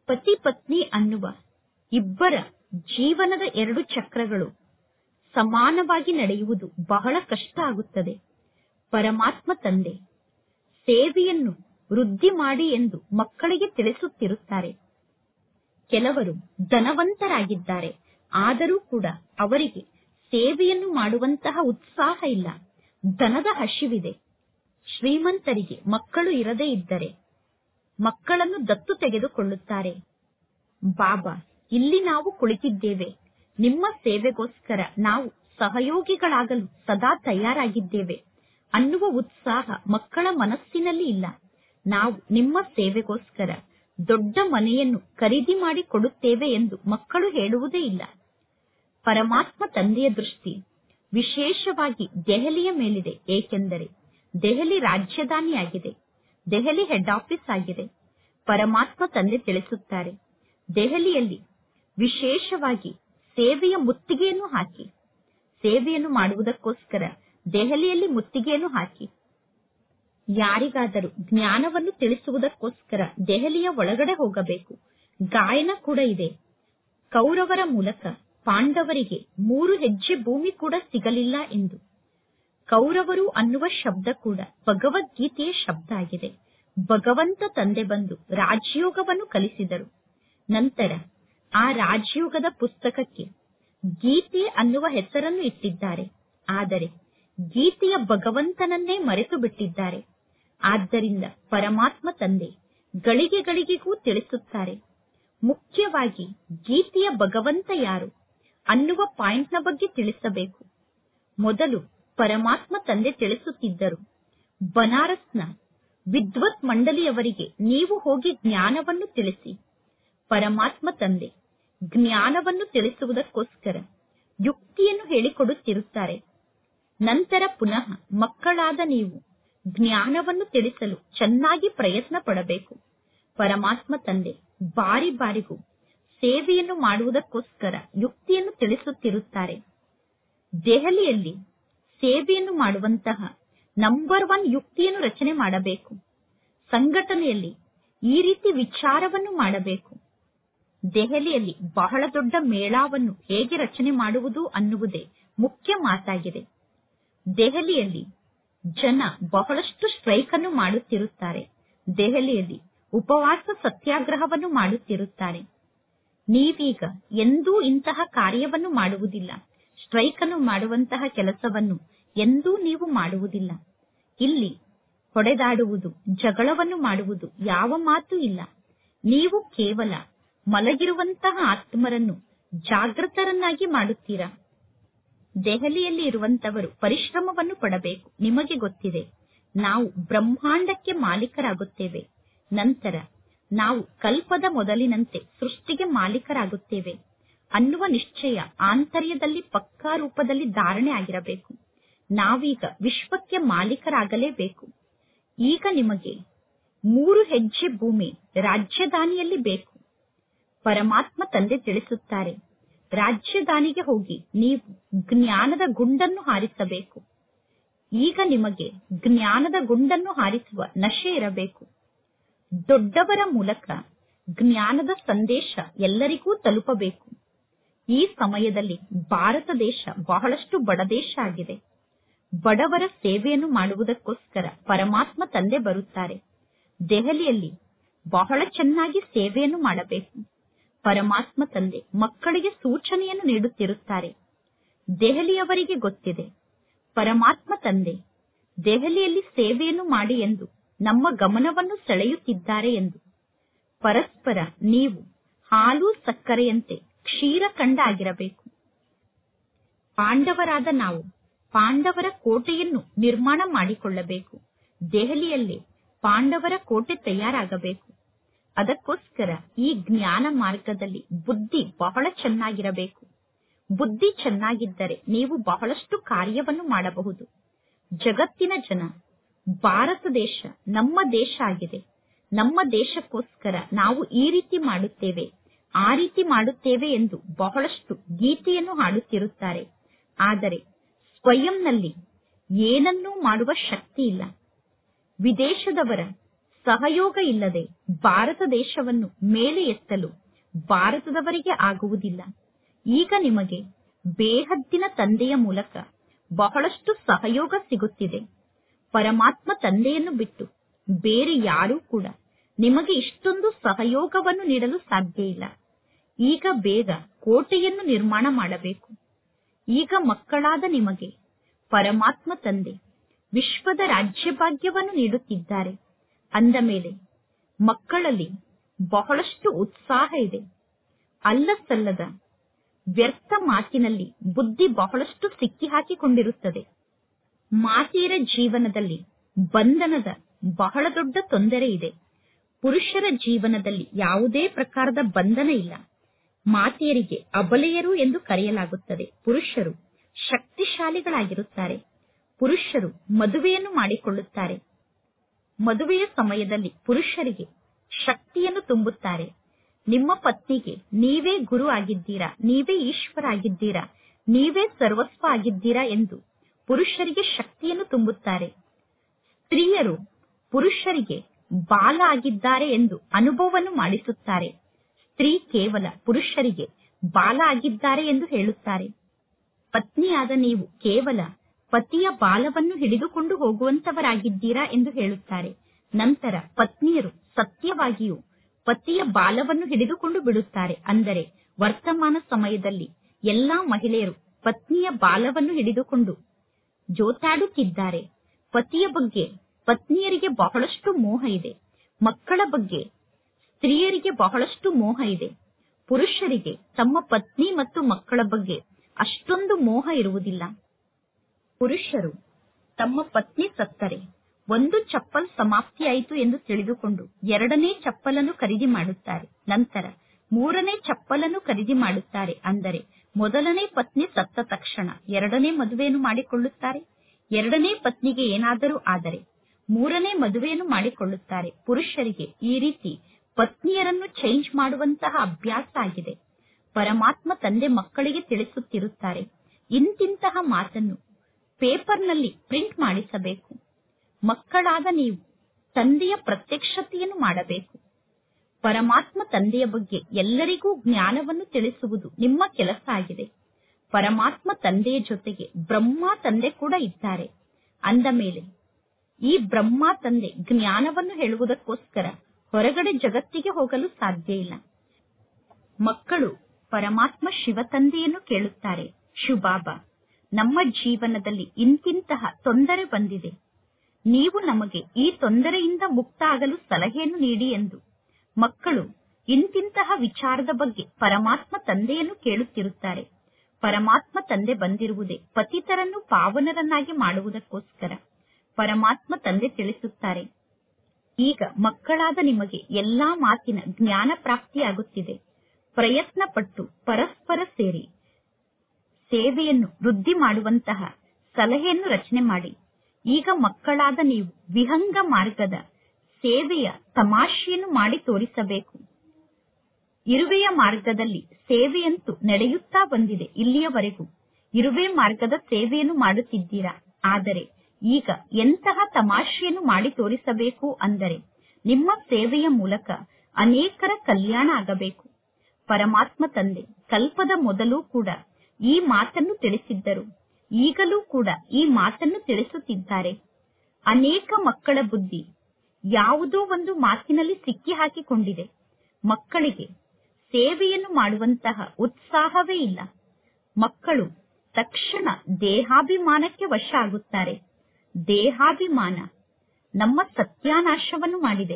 ಪತಿ ಪತ್ನಿ ಅನ್ನುವ ಇಬ್ಬರ ಜೀವನದ ಎರಡು ಚಕ್ರಗಳು ಸಮಾನವಾಗಿ ನಡೆಯುವುದು ಬಹಳ ಕಷ್ಟ ಆಗುತ್ತದೆ ಪರಮಾತ್ಮ ತಂದೆ ಸೇವೆಯನ್ನು ವೃದ್ಧಿ ಮಾಡಿ ಎಂದು ಮಕ್ಕಳಿಗೆ ತಿಳಿಸುತ್ತಿರುತ್ತಾರೆ ಕೆಲವರು ಧನವಂತರಾಗಿದ್ದಾರೆ ಆದರೂ ಕೂಡ ಅವರಿಗೆ ಸೇವೆಯನ್ನು ಮಾಡುವಂತಹ ಉತ್ಸಾಹ ಇಲ್ಲ ಧನದ ಹಸಿವಿದೆ ಶ್ರೀಮಂತರಿಗೆ ಮಕ್ಕಳು ಇರದೇ ಇದ್ದರೆ ಮಕ್ಕಳನ್ನು ದತ್ತು ತೆಗೆದುಕೊಳ್ಳುತ್ತಾರೆ ಬಾಬಾ ಇಲ್ಲಿ ನಾವು ಕುಳಿತಿದ್ದೇವೆ ನಿಮ್ಮ ಸೇವೆಗೋಸ್ಕರ ನಾವು ಸಹಯೋಗಿಗಳಾಗಲು ಸದಾ ತಯಾರಾಗಿದ್ದೇವೆ ಅನ್ನುವ ಉತ್ಸಾಹ ಮಕ್ಕಳ ಮನಸ್ಸಿನಲ್ಲಿ ಇಲ್ಲ ನಾವು ನಿಮ್ಮ ಸೇವೆಗೋಸ್ಕರ ದೊಡ್ಡ ಮನೆಯನ್ನು ಖರೀದಿ ಮಾಡಿ ಕೊಡುತ್ತೇವೆ ಎಂದು ಮಕ್ಕಳು ಹೇಳುವುದೇ ಇಲ್ಲ ಪರಮಾತ್ಮ ತಂದೆಯ ದೃಷ್ಟಿ ವಿಶೇಷವಾಗಿ ದೆಹಲಿಯ ಮೇಲಿದೆ ಏಕೆಂದರೆ ದೆಹಲಿ ರಾಜಧಾನಿಯಾಗಿದೆ ದೆಹಲಿ ಹೆಡ್ ಆಫೀಸ್ ಆಗಿದೆ ಪರಮಾತ್ಮ ತಂದೆ ತಿಳಿಸುತ್ತಾರೆ ದೆಹಲಿಯಲ್ಲಿ ವಿಶೇಷವಾಗಿ ಸೇವೆಯ ಮುತ್ತಿಗೆಯನ್ನು ಹಾಕಿ ಸೇವೆಯನ್ನು ಮಾಡುವುದಕ್ಕೋಸ್ಕರ ದೆಹಲಿಯಲ್ಲಿ ಮುತ್ತಿಗೆಯನ್ನು ಹಾಕಿ ಯಾರಿಗಾದರೂ ಜ್ಞಾನವನ್ನು ತಿಳಿಸುವುದಕ್ಕೋಸ್ಕರ ದೆಹಲಿಯ ಒಳಗಡೆ ಹೋಗಬೇಕು ಗಾಯನ ಕೂಡ ಇದೆ ಕೌರವರ ಮೂಲಕ ಪಾಂಡವರಿಗೆ ಮೂರು ಹೆಜ್ಜೆ ಭೂಮಿ ಕೂಡ ಸಿಗಲಿಲ್ಲ ಎಂದು ಕೌರವರು ಅನ್ನುವ ಶಬ್ದ ಕೂಡ ಭಗವದ್ಗೀತೆಯ ಶಬ್ದ ಆಗಿದೆ ಭಗವಂತ ತಂದೆ ಬಂದು ರಾಜಯೋಗವನ್ನು ಕಲಿಸಿದರು ನಂತರ ಆ ರಾಜಯೋಗದ ಪುಸ್ತಕಕ್ಕೆ ಗೀತೆ ಅನ್ನುವ ಹೆಸರನ್ನು ಇಟ್ಟಿದ್ದಾರೆ ಆದರೆ ಗೀತೆಯ ಭಗವಂತನನ್ನೇ ಮರೆತು ಬಿಟ್ಟಿದ್ದಾರೆ ಆದ್ದರಿಂದ ಪರಮಾತ್ಮ ತಂದೆ ಗಳಿಗೆ ಗಳಿಗೆಗೂ ತಿಳಿಸುತ್ತಾರೆ ಮುಖ್ಯವಾಗಿ ಗೀತೆಯ ಭಗವಂತ ಯಾರು ಅನ್ನುವ ಪಾಯಿಂಟ್ನ ಬಗ್ಗೆ ತಿಳಿಸಬೇಕು ಮೊದಲು ಪರಮಾತ್ಮ ತಂದೆ ತಿಳಿಸುತ್ತಿದ್ದರು ಬನಾರಸ್ನ ವಿದ್ವತ್ ಮಂಡಳಿಯವರಿಗೆ ನೀವು ಹೋಗಿ ಜ್ಞಾನವನ್ನು ತಿಳಿಸಿ ಪರಮಾತ್ಮ ತಂದೆ ಜ್ಞಾನವನ್ನು ತಿಳಿಸುವುದಕ್ಕೋಸ್ಕರ ಯುಕ್ತಿಯನ್ನು ಹೇಳಿಕೊಡುತ್ತಿರುತ್ತಾರೆ ನಂತರ ಪುನಃ ಮಕ್ಕಳಾದ ನೀವು ಜ್ಞಾನವನ್ನು ತಿಳಿಸಲು ಚೆನ್ನಾಗಿ ಪ್ರಯತ್ನ ಪಡಬೇಕು ಪರಮಾತ್ಮ ತಂದೆ ಬಾರಿ ಬಾರಿಗೂ ಸೇವೆಯನ್ನು ಮಾಡುವುದಕ್ಕೋಸ್ಕರ ಯುಕ್ತಿಯನ್ನು ತಿಳಿಸುತ್ತಿರುತ್ತಾರೆ ದೆಹಲಿಯಲ್ಲಿ ಸೇವೆಯನ್ನು ಮಾಡುವಂತಹ ನಂಬರ್ ಒನ್ ಯುಕ್ತಿಯನ್ನು ರಚನೆ ಮಾಡಬೇಕು ಸಂಘಟನೆಯಲ್ಲಿ ಈ ರೀತಿ ವಿಚಾರವನ್ನು ಮಾಡಬೇಕು ದೆಹಲಿಯಲ್ಲಿ ಬಹಳ ದೊಡ್ಡ ಮೇಳಾವನ್ನು ಹೇಗೆ ರಚನೆ ಮಾಡುವುದು ಅನ್ನುವುದೇ ಮುಖ್ಯ ಮಾತಾಗಿದೆ ದೆಹಲಿಯಲ್ಲಿ ಜನ ಬಹಳಷ್ಟು ಸ್ಟ್ರೈಕ್ ಅನ್ನು ಮಾಡುತ್ತಿರುತ್ತಾರೆ ದೆಹಲಿಯಲ್ಲಿ ಉಪವಾಸ ಸತ್ಯಾಗ್ರಹವನ್ನು ಮಾಡುತ್ತಿರುತ್ತಾರೆ ನೀವೀಗ ಎಂದೂ ಇಂತಹ ಕಾರ್ಯವನ್ನು ಮಾಡುವುದಿಲ್ಲ ಸ್ಟ್ರೈಕ್ ಅನ್ನು ಮಾಡುವಂತಹ ಕೆಲಸವನ್ನು ಎಂದೂ ನೀವು ಮಾಡುವುದಿಲ್ಲ ಇಲ್ಲಿ ಹೊಡೆದಾಡುವುದು ಜಗಳವನ್ನು ಮಾಡುವುದು ಯಾವ ಮಾತು ಇಲ್ಲ ನೀವು ಕೇವಲ ಮಲಗಿರುವಂತಹ ಆತ್ಮರನ್ನು ಜಾಗೃತರನ್ನಾಗಿ ಮಾಡುತ್ತೀರಾ ದೆಹಲಿಯಲ್ಲಿ ಇರುವಂತವರು ಪರಿಶ್ರಮವನ್ನು ಪಡಬೇಕು ನಿಮಗೆ ಗೊತ್ತಿದೆ ನಾವು ಬ್ರಹ್ಮಾಂಡಕ್ಕೆ ಮಾಲೀಕರಾಗುತ್ತೇವೆ ನಂತರ ನಾವು ಕಲ್ಪದ ಮೊದಲಿನಂತೆ ಸೃಷ್ಟಿಗೆ ಮಾಲೀಕರಾಗುತ್ತೇವೆ ಅನ್ನುವ ನಿಶ್ಚಯ ಆಂತರ್ಯದಲ್ಲಿ ಪಕ್ಕಾ ರೂಪದಲ್ಲಿ ಧಾರಣೆ ಆಗಿರಬೇಕು ನಾವೀಗ ವಿಶ್ವಕ್ಕೆ ಮಾಲೀಕರಾಗಲೇಬೇಕು ಈಗ ನಿಮಗೆ ಮೂರು ಹೆಜ್ಜೆ ಭೂಮಿ ರಾಜ್ಯಧಾನಿಯಲ್ಲಿ ಬೇಕು ಪರಮಾತ್ಮ ತಂದೆ ತಿಳಿಸುತ್ತಾರೆ ರಾಜ್ಯಧಾನಿಗೆ ಹೋಗಿ ನೀವು ಜ್ಞಾನದ ಗುಂಡನ್ನು ಹಾರಿಸಬೇಕು ಈಗ ನಿಮಗೆ ಜ್ಞಾನದ ಗುಂಡನ್ನು ಹಾರಿಸುವ ನಶೆ ಇರಬೇಕು ದೊಡ್ಡವರ ಮೂಲಕ ಜ್ಞಾನದ ಸಂದೇಶ ಎಲ್ಲರಿಗೂ ತಲುಪಬೇಕು ಈ ಸಮಯದಲ್ಲಿ ಭಾರತ ದೇಶ ಬಹಳಷ್ಟು ಬಡ ದೇಶ ಆಗಿದೆ ಬಡವರ ಸೇವೆಯನ್ನು ಮಾಡುವುದಕ್ಕೋಸ್ಕರ ಪರಮಾತ್ಮ ತಂದೆ ಬರುತ್ತಾರೆ ದೆಹಲಿಯಲ್ಲಿ ಬಹಳ ಚೆನ್ನಾಗಿ ಸೇವೆಯನ್ನು ಮಾಡಬೇಕು ಪರಮಾತ್ಮ ತಂದೆ ಮಕ್ಕಳಿಗೆ ಸೂಚನೆಯನ್ನು ನೀಡುತ್ತಿರುತ್ತಾರೆ ದೆಹಲಿಯವರಿಗೆ ಗೊತ್ತಿದೆ ಪರಮಾತ್ಮ ತಂದೆ ದೆಹಲಿಯಲ್ಲಿ ಸೇವೆಯನ್ನು ಮಾಡಿ ಎಂದು ನಮ್ಮ ಗಮನವನ್ನು ಸೆಳೆಯುತ್ತಿದ್ದಾರೆ ಎಂದು ಪರಸ್ಪರ ನೀವು ಹಾಲು ಸಕ್ಕರೆಯಂತೆ ಕ್ಷೀರಖಂಡ ಆಗಿರಬೇಕು ಪಾಂಡವರಾದ ನಾವು ಪಾಂಡವರ ಕೋಟೆಯನ್ನು ನಿರ್ಮಾಣ ಮಾಡಿಕೊಳ್ಳಬೇಕು ದೆಹಲಿಯಲ್ಲಿ ಪಾಂಡವರ ಕೋಟೆ ತಯಾರಾಗಬೇಕು ಅದಕ್ಕೋಸ್ಕರ ಈ ಜ್ಞಾನ ಮಾರ್ಗದಲ್ಲಿ ಬುದ್ಧಿ ಬಹಳ ಚೆನ್ನಾಗಿರಬೇಕು ಬುದ್ಧಿ ಚೆನ್ನಾಗಿದ್ದರೆ ನೀವು ಬಹಳಷ್ಟು ಕಾರ್ಯವನ್ನು ಮಾಡಬಹುದು ಜಗತ್ತಿನ ಜನ ಭಾರತ ದೇಶ ನಮ್ಮ ದೇಶ ಆಗಿದೆ ನಮ್ಮ ದೇಶಕ್ಕೋಸ್ಕರ ನಾವು ಈ ರೀತಿ ಮಾಡುತ್ತೇವೆ ಆ ರೀತಿ ಮಾಡುತ್ತೇವೆ ಎಂದು ಬಹಳಷ್ಟು ಗೀತೆಯನ್ನು ಹಾಡುತ್ತಿರುತ್ತಾರೆ ಆದರೆ ಸ್ವಯಂನಲ್ಲಿ ಏನನ್ನೂ ಮಾಡುವ ಶಕ್ತಿ ಇಲ್ಲ ವಿದೇಶದವರ ಸಹಯೋಗ ಇಲ್ಲದೆ ಭಾರತ ದೇಶವನ್ನು ಮೇಲೆ ಎತ್ತಲು ಭಾರತದವರಿಗೆ ಆಗುವುದಿಲ್ಲ ಈಗ ನಿಮಗೆ ಬೇಹದ್ದಿನ ತಂದೆಯ ಮೂಲಕ ಬಹಳಷ್ಟು ಸಹಯೋಗ ಸಿಗುತ್ತಿದೆ ಪರಮಾತ್ಮ ತಂದೆಯನ್ನು ಬಿಟ್ಟು ಬೇರೆ ಯಾರೂ ಕೂಡ ನಿಮಗೆ ಇಷ್ಟೊಂದು ಸಹಯೋಗವನ್ನು ನೀಡಲು ಸಾಧ್ಯ ಇಲ್ಲ ಈಗ ಬೇಗ ಕೋಟೆಯನ್ನು ನಿರ್ಮಾಣ ಮಾಡಬೇಕು ಈಗ ಮಕ್ಕಳಾದ ನಿಮಗೆ ಪರಮಾತ್ಮ ತಂದೆ ವಿಶ್ವದ ರಾಜ್ಯಭಾಗ್ಯವನ್ನು ನೀಡುತ್ತಿದ್ದಾರೆ ಅಂದ ಮೇಲೆ ಮಕ್ಕಳಲ್ಲಿ ಬಹಳಷ್ಟು ಉತ್ಸಾಹ ಇದೆ ಅಲ್ಲ ಸಲ್ಲದ ವ್ಯರ್ಥ ಮಾತಿನಲ್ಲಿ ಬುದ್ಧಿ ಬಹಳಷ್ಟು ಸಿಕ್ಕಿ ಹಾಕಿಕೊಂಡಿರುತ್ತದೆ ಮಾತೆಯರ ಜೀವನದಲ್ಲಿ ಬಂಧನದ ಬಹಳ ದೊಡ್ಡ ತೊಂದರೆ ಇದೆ ಪುರುಷರ ಜೀವನದಲ್ಲಿ ಯಾವುದೇ ಪ್ರಕಾರದ ಬಂಧನ ಇಲ್ಲ ಮಾತೆಯರಿಗೆ ಅಬಲೆಯರು ಎಂದು ಕರೆಯಲಾಗುತ್ತದೆ ಪುರುಷರು ಶಕ್ತಿಶಾಲಿಗಳಾಗಿರುತ್ತಾರೆ ಪುರುಷರು ಮದುವೆಯನ್ನು ಮಾಡಿಕೊಳ್ಳುತ್ತಾರೆ ಮದುವೆಯ ಸಮಯದಲ್ಲಿ ಪುರುಷರಿಗೆ ಶಕ್ತಿಯನ್ನು ತುಂಬುತ್ತಾರೆ ನಿಮ್ಮ ಪತ್ನಿಗೆ ನೀವೇ ಗುರು ಆಗಿದ್ದೀರಾ ನೀವೇ ಈಶ್ವರ ಆಗಿದ್ದೀರಾ ನೀವೇ ಸರ್ವಸ್ವ ಆಗಿದ್ದೀರಾ ಎಂದು ಪುರುಷರಿಗೆ ಶಕ್ತಿಯನ್ನು ತುಂಬುತ್ತಾರೆ ಸ್ತ್ರೀಯರು ಪುರುಷರಿಗೆ ಬಾಲ ಆಗಿದ್ದಾರೆ ಎಂದು ಅನುಭವವನ್ನು ಮಾಡಿಸುತ್ತಾರೆ ಸ್ತ್ರೀ ಕೇವಲ ಪುರುಷರಿಗೆ ಬಾಲ ಆಗಿದ್ದಾರೆ ಎಂದು ಹೇಳುತ್ತಾರೆ ಪತ್ನಿಯಾದ ನೀವು ಕೇವಲ ಪತಿಯ ಬಾಲವನ್ನು ಹಿಡಿದುಕೊಂಡು ಹೋಗುವಂತವರಾಗಿದ್ದೀರಾ ಎಂದು ಹೇಳುತ್ತಾರೆ ನಂತರ ಪತ್ನಿಯರು ಸತ್ಯವಾಗಿಯೂ ಪತಿಯ ಬಾಲವನ್ನು ಹಿಡಿದುಕೊಂಡು ಬಿಡುತ್ತಾರೆ ಅಂದರೆ ವರ್ತಮಾನ ಸಮಯದಲ್ಲಿ ಎಲ್ಲಾ ಮಹಿಳೆಯರು ಪತ್ನಿಯ ಬಾಲವನ್ನು ಹಿಡಿದುಕೊಂಡು ಜೋತಾಡುತ್ತಿದ್ದಾರೆ ಪತಿಯ ಬಗ್ಗೆ ಪತ್ನಿಯರಿಗೆ ಬಹಳಷ್ಟು ಮೋಹ ಇದೆ ಮಕ್ಕಳ ಬಗ್ಗೆ ಸ್ತ್ರೀಯರಿಗೆ ಬಹಳಷ್ಟು ಮೋಹ ಇದೆ ಪುರುಷರಿಗೆ ತಮ್ಮ ಪತ್ನಿ ಮತ್ತು ಮಕ್ಕಳ ಬಗ್ಗೆ ಅಷ್ಟೊಂದು ಮೋಹ ಇರುವುದಿಲ್ಲ ಪುರುಷರು ತಮ್ಮ ಪತ್ನಿ ಸತ್ತರೆ ಒಂದು ಚಪ್ಪಲ್ ಸಮಾಪ್ತಿಯಾಯಿತು ಎಂದು ತಿಳಿದುಕೊಂಡು ಎರಡನೇ ಚಪ್ಪಲನ್ನು ಖರೀದಿ ಮಾಡುತ್ತಾರೆ ನಂತರ ಮೂರನೇ ಚಪ್ಪಲನ್ನು ಖರೀದಿ ಮಾಡುತ್ತಾರೆ ಅಂದರೆ ಮೊದಲನೇ ಪತ್ನಿ ಸತ್ತ ತಕ್ಷಣ ಎರಡನೇ ಮದುವೆಯನ್ನು ಮಾಡಿಕೊಳ್ಳುತ್ತಾರೆ ಎರಡನೇ ಪತ್ನಿಗೆ ಏನಾದರೂ ಆದರೆ ಮೂರನೇ ಮದುವೆಯನ್ನು ಮಾಡಿಕೊಳ್ಳುತ್ತಾರೆ ಪುರುಷರಿಗೆ ಈ ರೀತಿ ಪತ್ನಿಯರನ್ನು ಚೇಂಜ್ ಮಾಡುವಂತಹ ಅಭ್ಯಾಸ ಆಗಿದೆ ಪರಮಾತ್ಮ ತಂದೆ ಮಕ್ಕಳಿಗೆ ತಿಳಿಸುತ್ತಿರುತ್ತಾರೆ ಇಂತಿಂತಹ ಮಾತನ್ನು ಪೇಪರ್ನಲ್ಲಿ ಪ್ರಿಂಟ್ ಮಾಡಿಸಬೇಕು ಮಕ್ಕಳಾದ ನೀವು ತಂದೆಯ ಪ್ರತ್ಯಕ್ಷತೆಯನ್ನು ಮಾಡಬೇಕು ಪರಮಾತ್ಮ ತಂದೆಯ ಬಗ್ಗೆ ಎಲ್ಲರಿಗೂ ಜ್ಞಾನವನ್ನು ತಿಳಿಸುವುದು ನಿಮ್ಮ ಕೆಲಸ ಆಗಿದೆ ಪರಮಾತ್ಮ ತಂದೆಯ ಜೊತೆಗೆ ಬ್ರಹ್ಮ ತಂದೆ ಕೂಡ ಇದ್ದಾರೆ ಅಂದ ಮೇಲೆ ಈ ಬ್ರಹ್ಮ ತಂದೆ ಜ್ಞಾನವನ್ನು ಹೇಳುವುದಕ್ಕೋಸ್ಕರ ಹೊರಗಡೆ ಜಗತ್ತಿಗೆ ಹೋಗಲು ಸಾಧ್ಯ ಇಲ್ಲ ಮಕ್ಕಳು ಪರಮಾತ್ಮ ಶಿವ ತಂದೆಯನ್ನು ಕೇಳುತ್ತಾರೆ ಶಿವಬಾಬಾ ನಮ್ಮ ಜೀವನದಲ್ಲಿ ಇಂತಿಂತಹ ತೊಂದರೆ ಬಂದಿದೆ ನೀವು ನಮಗೆ ಈ ತೊಂದರೆಯಿಂದ ಮುಕ್ತ ಆಗಲು ಸಲಹೆಯನ್ನು ನೀಡಿ ಎಂದು ಮಕ್ಕಳು ಇಂತಿಂತಹ ವಿಚಾರದ ಬಗ್ಗೆ ಪರಮಾತ್ಮ ತಂದೆಯನ್ನು ಕೇಳುತ್ತಿರುತ್ತಾರೆ ಪರಮಾತ್ಮ ತಂದೆ ಬಂದಿರುವುದೇ ಪತಿತರನ್ನು ಪಾವನರನ್ನಾಗಿ ಮಾಡುವುದಕ್ಕೋಸ್ಕರ ಪರಮಾತ್ಮ ತಂದೆ ತಿಳಿಸುತ್ತಾರೆ ಈಗ ಮಕ್ಕಳಾದ ನಿಮಗೆ ಎಲ್ಲಾ ಮಾತಿನ ಜ್ಞಾನ ಪ್ರಾಪ್ತಿಯಾಗುತ್ತಿದೆ ಪ್ರಯತ್ನ ಪಟ್ಟು ಪರಸ್ಪರ ಸೇರಿ ಸೇವೆಯನ್ನು ವೃದ್ಧಿ ಮಾಡುವಂತಹ ಸಲಹೆಯನ್ನು ರಚನೆ ಮಾಡಿ ಈಗ ಮಕ್ಕಳಾದ ನೀವು ವಿಹಂಗ ಮಾರ್ಗದ ಸೇವೆಯ ತಮಾಷೆಯನ್ನು ಮಾಡಿ ತೋರಿಸಬೇಕು ಇರುವೆಯ ಮಾರ್ಗದಲ್ಲಿ ಸೇವೆಯಂತೂ ನಡೆಯುತ್ತಾ ಬಂದಿದೆ ಇಲ್ಲಿಯವರೆಗೂ ಇರುವೆ ಮಾರ್ಗದ ಸೇವೆಯನ್ನು ಮಾಡುತ್ತಿದ್ದೀರಾ ಆದರೆ ಈಗ ಎಂತಹ ತಮಾಷೆಯನ್ನು ಮಾಡಿ ತೋರಿಸಬೇಕು ಅಂದರೆ ನಿಮ್ಮ ಸೇವೆಯ ಮೂಲಕ ಅನೇಕರ ಕಲ್ಯಾಣ ಆಗಬೇಕು ಪರಮಾತ್ಮ ತಂದೆ ಕಲ್ಪದ ಮೊದಲು ಕೂಡ ಈ ಮಾತನ್ನು ತಿಳಿಸಿದ್ದರು ಈಗಲೂ ಕೂಡ ಈ ಮಾತನ್ನು ತಿಳಿಸುತ್ತಿದ್ದಾರೆ ಅನೇಕ ಮಕ್ಕಳ ಬುದ್ಧಿ ಯಾವುದೋ ಒಂದು ಮಾತಿನಲ್ಲಿ ಸಿಕ್ಕಿ ಹಾಕಿಕೊಂಡಿದೆ ಮಕ್ಕಳಿಗೆ ಸೇವೆಯನ್ನು ಮಾಡುವಂತಹ ಉತ್ಸಾಹವೇ ಇಲ್ಲ ಮಕ್ಕಳು ತಕ್ಷಣ ದೇಹಾಭಿಮಾನಕ್ಕೆ ವಶ ಆಗುತ್ತಾರೆ ದೇಹಾಭಿಮಾನ ನಮ್ಮ ಸತ್ಯಾನಾಶವನ್ನು ಮಾಡಿದೆ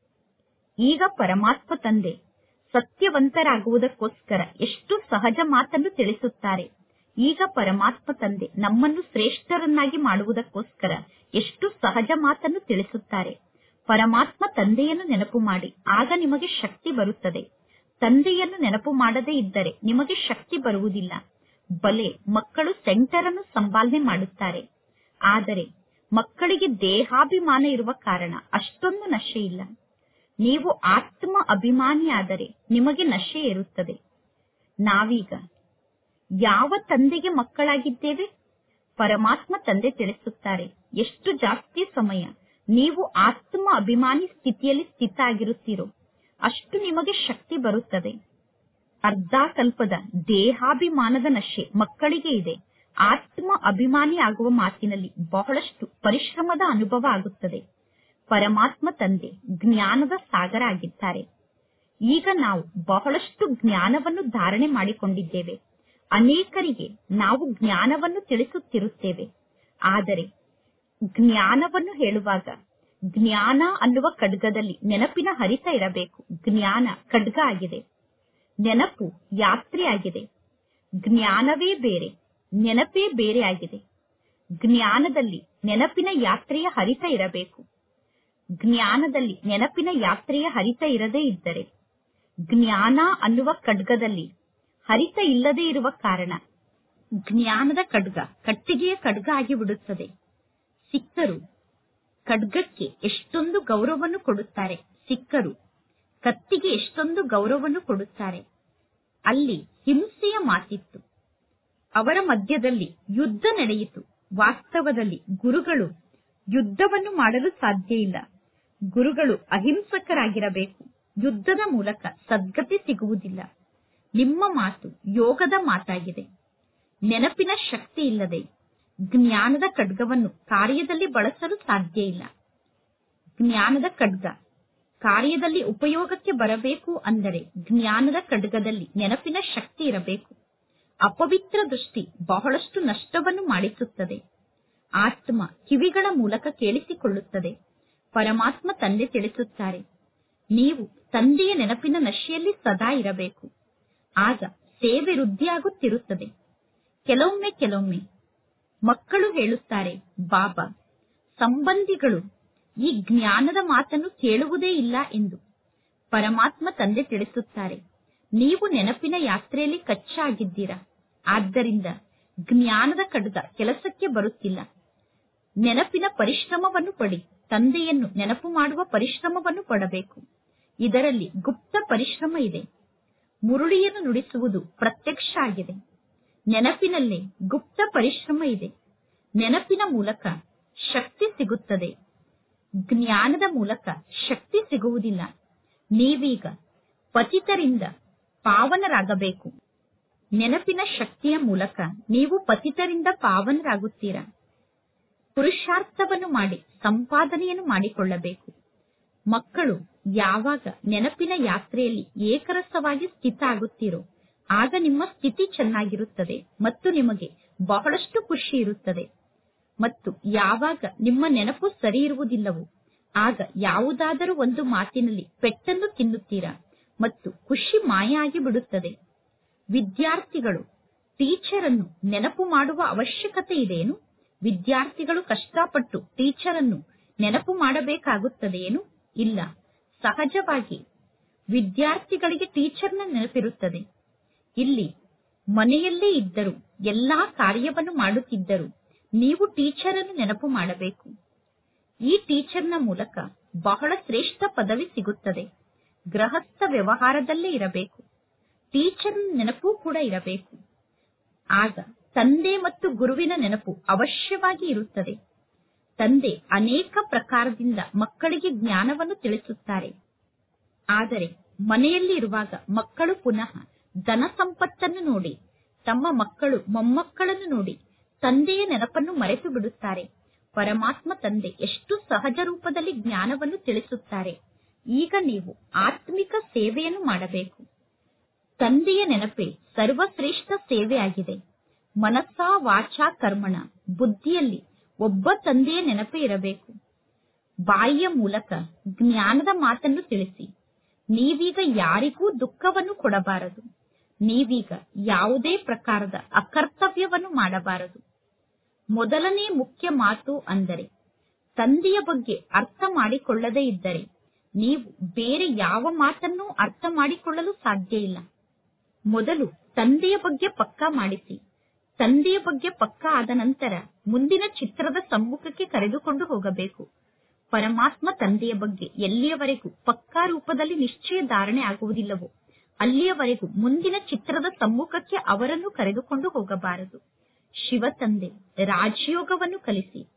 ಈಗ ಪರಮಾತ್ಮ ತಂದೆ ಸತ್ಯವಂತರಾಗುವುದಕ್ಕೋಸ್ಕರ ಎಷ್ಟು ಸಹಜ ಮಾತನ್ನು ತಿಳಿಸುತ್ತಾರೆ ಈಗ ಪರಮಾತ್ಮ ತಂದೆ ನಮ್ಮನ್ನು ಶ್ರೇಷ್ಠರನ್ನಾಗಿ ಮಾಡುವುದಕ್ಕೋಸ್ಕರ ಎಷ್ಟು ಸಹಜ ಮಾತನ್ನು ತಿಳಿಸುತ್ತಾರೆ ಪರಮಾತ್ಮ ತಂದೆಯನ್ನು ನೆನಪು ಮಾಡಿ ಆಗ ನಿಮಗೆ ಶಕ್ತಿ ಬರುತ್ತದೆ ತಂದೆಯನ್ನು ನೆನಪು ಮಾಡದೇ ಇದ್ದರೆ ನಿಮಗೆ ಶಕ್ತಿ ಬರುವುದಿಲ್ಲ ಬಲೆ ಮಕ್ಕಳು ಸೆಂಟರ್ ಅನ್ನು ಸಂಪಾಲನೆ ಮಾಡುತ್ತಾರೆ ಆದರೆ ಮಕ್ಕಳಿಗೆ ದೇಹಾಭಿಮಾನ ಇರುವ ಕಾರಣ ಅಷ್ಟೊಂದು ನಶೆ ಇಲ್ಲ ನೀವು ಆತ್ಮ ಅಭಿಮಾನಿಯಾದರೆ ನಿಮಗೆ ನಶೆ ಇರುತ್ತದೆ ನಾವೀಗ ಯಾವ ತಂದೆಗೆ ಮಕ್ಕಳಾಗಿದ್ದೇವೆ ಪರಮಾತ್ಮ ತಂದೆ ತಿಳಿಸುತ್ತಾರೆ ಎಷ್ಟು ಜಾಸ್ತಿ ಸಮಯ ನೀವು ಆತ್ಮ ಅಭಿಮಾನಿ ಸ್ಥಿತಿಯಲ್ಲಿ ಸ್ಥಿತ ಆಗಿರುತ್ತೀರೋ ಅಷ್ಟು ನಿಮಗೆ ಶಕ್ತಿ ಬರುತ್ತದೆ ಅರ್ಧ ಕಲ್ಪದ ದೇಹಾಭಿಮಾನದ ನಶೆ ಮಕ್ಕಳಿಗೆ ಇದೆ ಆತ್ಮ ಅಭಿಮಾನಿ ಆಗುವ ಮಾತಿನಲ್ಲಿ ಬಹಳಷ್ಟು ಪರಿಶ್ರಮದ ಅನುಭವ ಆಗುತ್ತದೆ ಪರಮಾತ್ಮ ತಂದೆ ಜ್ಞಾನದ ಸಾಗರ ಆಗಿದ್ದಾರೆ ಈಗ ನಾವು ಬಹಳಷ್ಟು ಜ್ಞಾನವನ್ನು ಧಾರಣೆ ಮಾಡಿಕೊಂಡಿದ್ದೇವೆ ಅನೇಕರಿಗೆ ನಾವು ಜ್ಞಾನವನ್ನು ತಿಳಿಸುತ್ತಿರುತ್ತೇವೆ ಆದರೆ ಜ್ಞಾನವನ್ನು ಹೇಳುವಾಗ ಜ್ಞಾನ ಅನ್ನುವ ಖಡ್ಗದಲ್ಲಿ ನೆನಪಿನ ಹರಿತ ಇರಬೇಕು ಜ್ಞಾನ ಖಡ್ಗ ಆಗಿದೆ ನೆನಪು ಯಾತ್ರೆ ಆಗಿದೆ ಜ್ಞಾನವೇ ಬೇರೆ ನೆನಪೇ ಬೇರೆ ಆಗಿದೆ ಜ್ಞಾನದಲ್ಲಿ ನೆನಪಿನ ಯಾತ್ರೆಯ ಹರಿತ ಇರಬೇಕು ಜ್ಞಾನದಲ್ಲಿ ನೆನಪಿನ ಯಾತ್ರೆಯ ಹರಿತ ಇರದೇ ಇದ್ದರೆ ಜ್ಞಾನ ಅನ್ನುವ ಖಡ್ಗದಲ್ಲಿ ಹರಿತ ಇಲ್ಲದೆ ಇರುವ ಕಾರಣ ಜ್ಞಾನದ ಖಡ್ಗ ಕಟ್ಟಿಗೆಯ ಖಡ್ಗ ಆಗಿ ಬಿಡುತ್ತದೆ ಸಿಕ್ಕರು ಖಡ್ಗಕ್ಕೆ ಎಷ್ಟೊಂದು ಗೌರವವನ್ನು ಕೊಡುತ್ತಾರೆ ಸಿಕ್ಕರು ಕತ್ತಿಗೆ ಎಷ್ಟೊಂದು ಗೌರವವನ್ನು ಕೊಡುತ್ತಾರೆ ಅಲ್ಲಿ ಹಿಂಸೆಯ ಮಾತಿತ್ತು ಅವರ ಮಧ್ಯದಲ್ಲಿ ಯುದ್ಧ ನಡೆಯಿತು ವಾಸ್ತವದಲ್ಲಿ ಗುರುಗಳು ಯುದ್ಧವನ್ನು ಮಾಡಲು ಸಾಧ್ಯ ಇಲ್ಲ ಗುರುಗಳು ಅಹಿಂಸಕರಾಗಿರಬೇಕು ಯುದ್ಧದ ಮೂಲಕ ಸದ್ಗತಿ ಸಿಗುವುದಿಲ್ಲ ನಿಮ್ಮ ಮಾತು ಯೋಗದ ಮಾತಾಗಿದೆ ನೆನಪಿನ ಶಕ್ತಿ ಇಲ್ಲದೆ ಜ್ಞಾನದ ಖಡ್ಗವನ್ನು ಕಾರ್ಯದಲ್ಲಿ ಬಳಸಲು ಸಾಧ್ಯ ಇಲ್ಲ ಜ್ಞಾನದ ಖಡ್ಗ ಕಾರ್ಯದಲ್ಲಿ ಉಪಯೋಗಕ್ಕೆ ಬರಬೇಕು ಅಂದರೆ ಜ್ಞಾನದ ಖಡ್ಗದಲ್ಲಿ ನೆನಪಿನ ಶಕ್ತಿ ಇರಬೇಕು ಅಪವಿತ್ರ ದೃಷ್ಟಿ ಬಹಳಷ್ಟು ನಷ್ಟವನ್ನು ಮಾಡಿಸುತ್ತದೆ ಆತ್ಮ ಕಿವಿಗಳ ಮೂಲಕ ಕೇಳಿಸಿಕೊಳ್ಳುತ್ತದೆ ಪರಮಾತ್ಮ ತಂದೆ ತಿಳಿಸುತ್ತಾರೆ ನೀವು ತಂದೆಯ ನೆನಪಿನ ನಶೆಯಲ್ಲಿ ಸದಾ ಇರಬೇಕು ಆಗ ಸೇವೆ ವೃದ್ಧಿಯಾಗುತ್ತಿರುತ್ತದೆ ಕೆಲವೊಮ್ಮೆ ಕೆಲವೊಮ್ಮೆ ಮಕ್ಕಳು ಹೇಳುತ್ತಾರೆ ಬಾಬಾ ಸಂಬಂಧಿಗಳು ಈ ಜ್ಞಾನದ ಮಾತನ್ನು ಕೇಳುವುದೇ ಇಲ್ಲ ಎಂದು ಪರಮಾತ್ಮ ತಂದೆ ತಿಳಿಸುತ್ತಾರೆ ನೀವು ನೆನಪಿನ ಯಾತ್ರೆಯಲ್ಲಿ ಕಚ್ಚಾ ಆಗಿದ್ದೀರಾ ಆದ್ದರಿಂದ ಜ್ಞಾನದ ಖಡ್ಗ ಕೆಲಸಕ್ಕೆ ಬರುತ್ತಿಲ್ಲ ನೆನಪಿನ ಪರಿಶ್ರಮವನ್ನು ಪಡಿ ತಂದೆಯನ್ನು ನೆನಪು ಮಾಡುವ ಪರಿಶ್ರಮವನ್ನು ಪಡಬೇಕು ಇದರಲ್ಲಿ ಗುಪ್ತ ಪರಿಶ್ರಮ ಇದೆ ಮುರುಳಿಯನ್ನು ನುಡಿಸುವುದು ಪ್ರತ್ಯಕ್ಷ ಆಗಿದೆ ನೆನಪಿನಲ್ಲೇ ಗುಪ್ತ ಪರಿಶ್ರಮ ಇದೆ ನೆನಪಿನ ಮೂಲಕ ಶಕ್ತಿ ಸಿಗುತ್ತದೆ ಜ್ಞಾನದ ಮೂಲಕ ಶಕ್ತಿ ಸಿಗುವುದಿಲ್ಲ ನೀವೀಗ ಪತಿತರಿಂದ ಪಾವನರಾಗಬೇಕು ನೆನಪಿನ ಶಕ್ತಿಯ ಮೂಲಕ ನೀವು ಪತಿತರಿಂದ ಪಾವನರಾಗುತ್ತೀರಾ ಪುರುಷಾರ್ಥವನ್ನು ಮಾಡಿ ಸಂಪಾದನೆಯನ್ನು ಮಾಡಿಕೊಳ್ಳಬೇಕು ಮಕ್ಕಳು ಯಾವಾಗ ನೆನಪಿನ ಯಾತ್ರೆಯಲ್ಲಿ ಏಕರಸವಾಗಿ ಸ್ಥಿತ ಆಗುತ್ತೀರೋ ಆಗ ನಿಮ್ಮ ಸ್ಥಿತಿ ಚೆನ್ನಾಗಿರುತ್ತದೆ ಮತ್ತು ನಿಮಗೆ ಬಹಳಷ್ಟು ಖುಷಿ ಇರುತ್ತದೆ ಮತ್ತು ಯಾವಾಗ ನಿಮ್ಮ ನೆನಪು ಸರಿ ಇರುವುದಿಲ್ಲವೋ ಆಗ ಯಾವುದಾದರೂ ಒಂದು ಮಾತಿನಲ್ಲಿ ಪೆಟ್ಟನ್ನು ತಿನ್ನುತ್ತೀರಾ ಮತ್ತು ಖುಷಿ ಮಾಯ ಆಗಿ ಬಿಡುತ್ತದೆ ವಿದ್ಯಾರ್ಥಿಗಳು ಟೀಚರ್ ಅನ್ನು ನೆನಪು ಮಾಡುವ ಅವಶ್ಯಕತೆ ಇದೆಯೇನು ವಿದ್ಯಾರ್ಥಿಗಳು ಕಷ್ಟಪಟ್ಟು ಟೀಚರ್ ಅನ್ನು ನೆನಪು ಮಾಡಬೇಕಾಗುತ್ತದೆಯೇನು ಇಲ್ಲ ಸಹಜವಾಗಿ ವಿದ್ಯಾರ್ಥಿಗಳಿಗೆ ಟೀಚರ್ನ ನೆನಪಿರುತ್ತದೆ ಇಲ್ಲಿ ಮನೆಯಲ್ಲೇ ಇದ್ದರೂ ಎಲ್ಲಾ ಕಾರ್ಯವನ್ನು ಮಾಡುತ್ತಿದ್ದರೂ ನೀವು ಟೀಚರ್ ಅನ್ನು ನೆನಪು ಮಾಡಬೇಕು ಈ ಟೀಚರ್ನ ಮೂಲಕ ಬಹಳ ಶ್ರೇಷ್ಠ ಪದವಿ ಸಿಗುತ್ತದೆ ಗೃಹಸ್ಥ ವ್ಯವಹಾರದಲ್ಲೇ ಇರಬೇಕು ಟೀಚರ್ನ ನೆನಪು ಕೂಡ ಇರಬೇಕು ಆಗ ತಂದೆ ಮತ್ತು ಗುರುವಿನ ನೆನಪು ಅವಶ್ಯವಾಗಿ ಇರುತ್ತದೆ ತಂದೆ ಅನೇಕ ಪ್ರಕಾರದಿಂದ ಮಕ್ಕಳಿಗೆ ಜ್ಞಾನವನ್ನು ತಿಳಿಸುತ್ತಾರೆ ಆದರೆ ಮನೆಯಲ್ಲಿ ಇರುವಾಗ ಮಕ್ಕಳು ಪುನಃ ಧನ ಸಂಪತ್ತನ್ನು ನೋಡಿ ತಮ್ಮ ಮಕ್ಕಳು ಮೊಮ್ಮಕ್ಕಳನ್ನು ನೋಡಿ ತಂದೆಯ ನೆನಪನ್ನು ಮರೆತು ಬಿಡುತ್ತಾರೆ ಪರಮಾತ್ಮ ತಂದೆ ಎಷ್ಟು ಸಹಜ ರೂಪದಲ್ಲಿ ಜ್ಞಾನವನ್ನು ತಿಳಿಸುತ್ತಾರೆ ಈಗ ನೀವು ಆತ್ಮಿಕ ಸೇವೆಯನ್ನು ಮಾಡಬೇಕು ತಂದೆಯ ನೆನಪೇ ಸರ್ವಶ್ರೇಷ್ಠ ಸೇವೆ ಆಗಿದೆ ಮನಸ್ಸಾ ವಾಚಾ ಕರ್ಮಣ ಬುದ್ಧಿಯಲ್ಲಿ ಒಬ್ಬ ತಂದೆಯ ನೆನಪೇ ಇರಬೇಕು ಬಾಯಿಯ ಮೂಲಕ ಜ್ಞಾನದ ಮಾತನ್ನು ತಿಳಿಸಿ ನೀವೀಗ ಯಾರಿಗೂ ದುಃಖವನ್ನು ಕೊಡಬಾರದು ನೀವೀಗ ಯಾವುದೇ ಪ್ರಕಾರದ ಅಕರ್ತವ್ಯವನ್ನು ಮಾಡಬಾರದು ಮೊದಲನೇ ಮುಖ್ಯ ಮಾತು ಅಂದರೆ ತಂದೆಯ ಬಗ್ಗೆ ಅರ್ಥ ಮಾಡಿಕೊಳ್ಳದೇ ಇದ್ದರೆ ನೀವು ಬೇರೆ ಯಾವ ಮಾತನ್ನೂ ಅರ್ಥ ಮಾಡಿಕೊಳ್ಳಲು ಸಾಧ್ಯ ಇಲ್ಲ ಮೊದಲು ತಂದೆಯ ಬಗ್ಗೆ ಪಕ್ಕಾ ಮಾಡಿಸಿ ತಂದೆಯ ಬಗ್ಗೆ ಪಕ್ಕಾ ಆದ ನಂತರ ಮುಂದಿನ ಚಿತ್ರದ ಸಮ್ಮುಖಕ್ಕೆ ಕರೆದುಕೊಂಡು ಹೋಗಬೇಕು ಪರಮಾತ್ಮ ತಂದೆಯ ಬಗ್ಗೆ ಎಲ್ಲಿಯವರೆಗೂ ಪಕ್ಕಾ ರೂಪದಲ್ಲಿ ನಿಶ್ಚಯ ಧಾರಣೆ ಆಗುವುದಿಲ್ಲವೋ ಅಲ್ಲಿಯವರೆಗೂ ಮುಂದಿನ ಚಿತ್ರದ ಸಮ್ಮುಖಕ್ಕೆ ಅವರನ್ನು ಕರೆದುಕೊಂಡು ಹೋಗಬಾರದು ಶಿವ ತಂದೆ ರಾಜಯೋಗವನ್ನು ಕಲಿಸಿ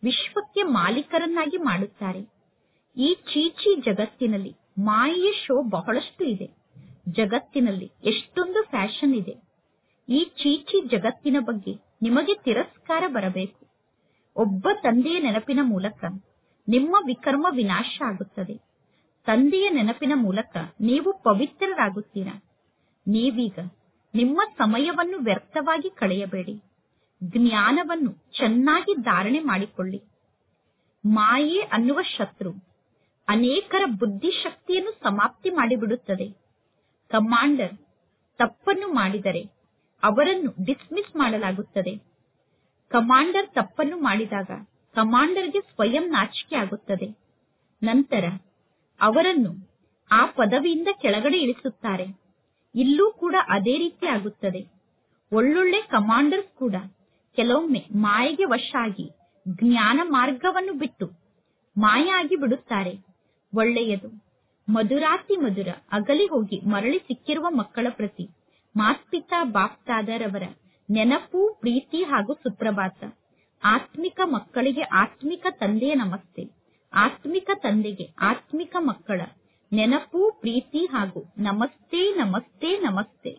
ವಿಶ್ವಕ್ಕೆ ಮಾಲೀಕರನ್ನಾಗಿ ಮಾಡುತ್ತಾರೆ ಈ ಚೀಚಿ ಜಗತ್ತಿನಲ್ಲಿ ಮಾಯೆಯ ಶೋ ಬಹಳಷ್ಟು ಇದೆ ಜಗತ್ತಿನಲ್ಲಿ ಎಷ್ಟೊಂದು ಫ್ಯಾಷನ್ ಇದೆ ಈ ಚೀಚಿ ಜಗತ್ತಿನ ಬಗ್ಗೆ ನಿಮಗೆ ತಿರಸ್ಕಾರ ಬರಬೇಕು ಒಬ್ಬ ತಂದೆಯ ನೆನಪಿನ ಮೂಲಕ ನಿಮ್ಮ ವಿಕರ್ಮ ವಿನಾಶ ಆಗುತ್ತದೆ ತಂದೆಯ ನೆನಪಿನ ಮೂಲಕ ನೀವು ಪವಿತ್ರರಾಗುತ್ತೀರಾ ನೀವೀಗ ನಿಮ್ಮ ಸಮಯವನ್ನು ವ್ಯರ್ಥವಾಗಿ ಕಳೆಯಬೇಡಿ ಜ್ಞಾನವನ್ನು ಚೆನ್ನಾಗಿ ಧಾರಣೆ ಮಾಡಿಕೊಳ್ಳಿ ಮಾಯೆ ಅನ್ನುವ ಶತ್ರು ಅನೇಕರ ಬುದ್ಧಿಶಕ್ತಿಯನ್ನು ಸಮಾಪ್ತಿ ಮಾಡಿಬಿಡುತ್ತದೆ ಕಮಾಂಡರ್ ತಪ್ಪನ್ನು ಮಾಡಿದರೆ ಅವರನ್ನು ಡಿಸ್ಮಿಸ್ ಮಾಡಲಾಗುತ್ತದೆ ಕಮಾಂಡರ್ ತಪ್ಪನ್ನು ಮಾಡಿದಾಗ ಕಮಾಂಡರ್ಗೆ ಸ್ವಯಂ ನಾಚಿಕೆ ಆಗುತ್ತದೆ ನಂತರ ಅವರನ್ನು ಆ ಪದವಿಯಿಂದ ಕೆಳಗಡೆ ಇಳಿಸುತ್ತಾರೆ ಇಲ್ಲೂ ಕೂಡ ಅದೇ ರೀತಿ ಆಗುತ್ತದೆ ಒಳ್ಳೊಳ್ಳೆ ಕಮಾಂಡರ್ಸ್ ಕೂಡ ಕೆಲವೊಮ್ಮೆ ಮಾಯೆಗೆ ವಶ ಆಗಿ ಜ್ಞಾನ ಮಾರ್ಗವನ್ನು ಬಿಟ್ಟು ಮಾಯ ಆಗಿ ಬಿಡುತ್ತಾರೆ ಒಳ್ಳೆಯದು ಮಧುರಾತಿ ಮಧುರ ಅಗಲಿ ಹೋಗಿ ಮರಳಿ ಸಿಕ್ಕಿರುವ ಮಕ್ಕಳ ಪ್ರತಿ ಮಾಸ್ಪಿತಾ ಬಾಪ್ತಾದರವರ ನೆನಪು ಪ್ರೀತಿ ಹಾಗೂ ಸುಪ್ರಭಾತ ಆತ್ಮಿಕ ಮಕ್ಕಳಿಗೆ ಆತ್ಮಿಕ ತಂದೆಯ ನಮಸ್ತೆ ಆತ್ಮಿಕ ತಂದೆಗೆ ಆತ್ಮಿಕ ಮಕ್ಕಳ ನೆನಪು ಪ್ರೀತಿ ಹಾಗೂ ನಮಸ್ತೆ ನಮಸ್ತೆ ನಮಸ್ತೆ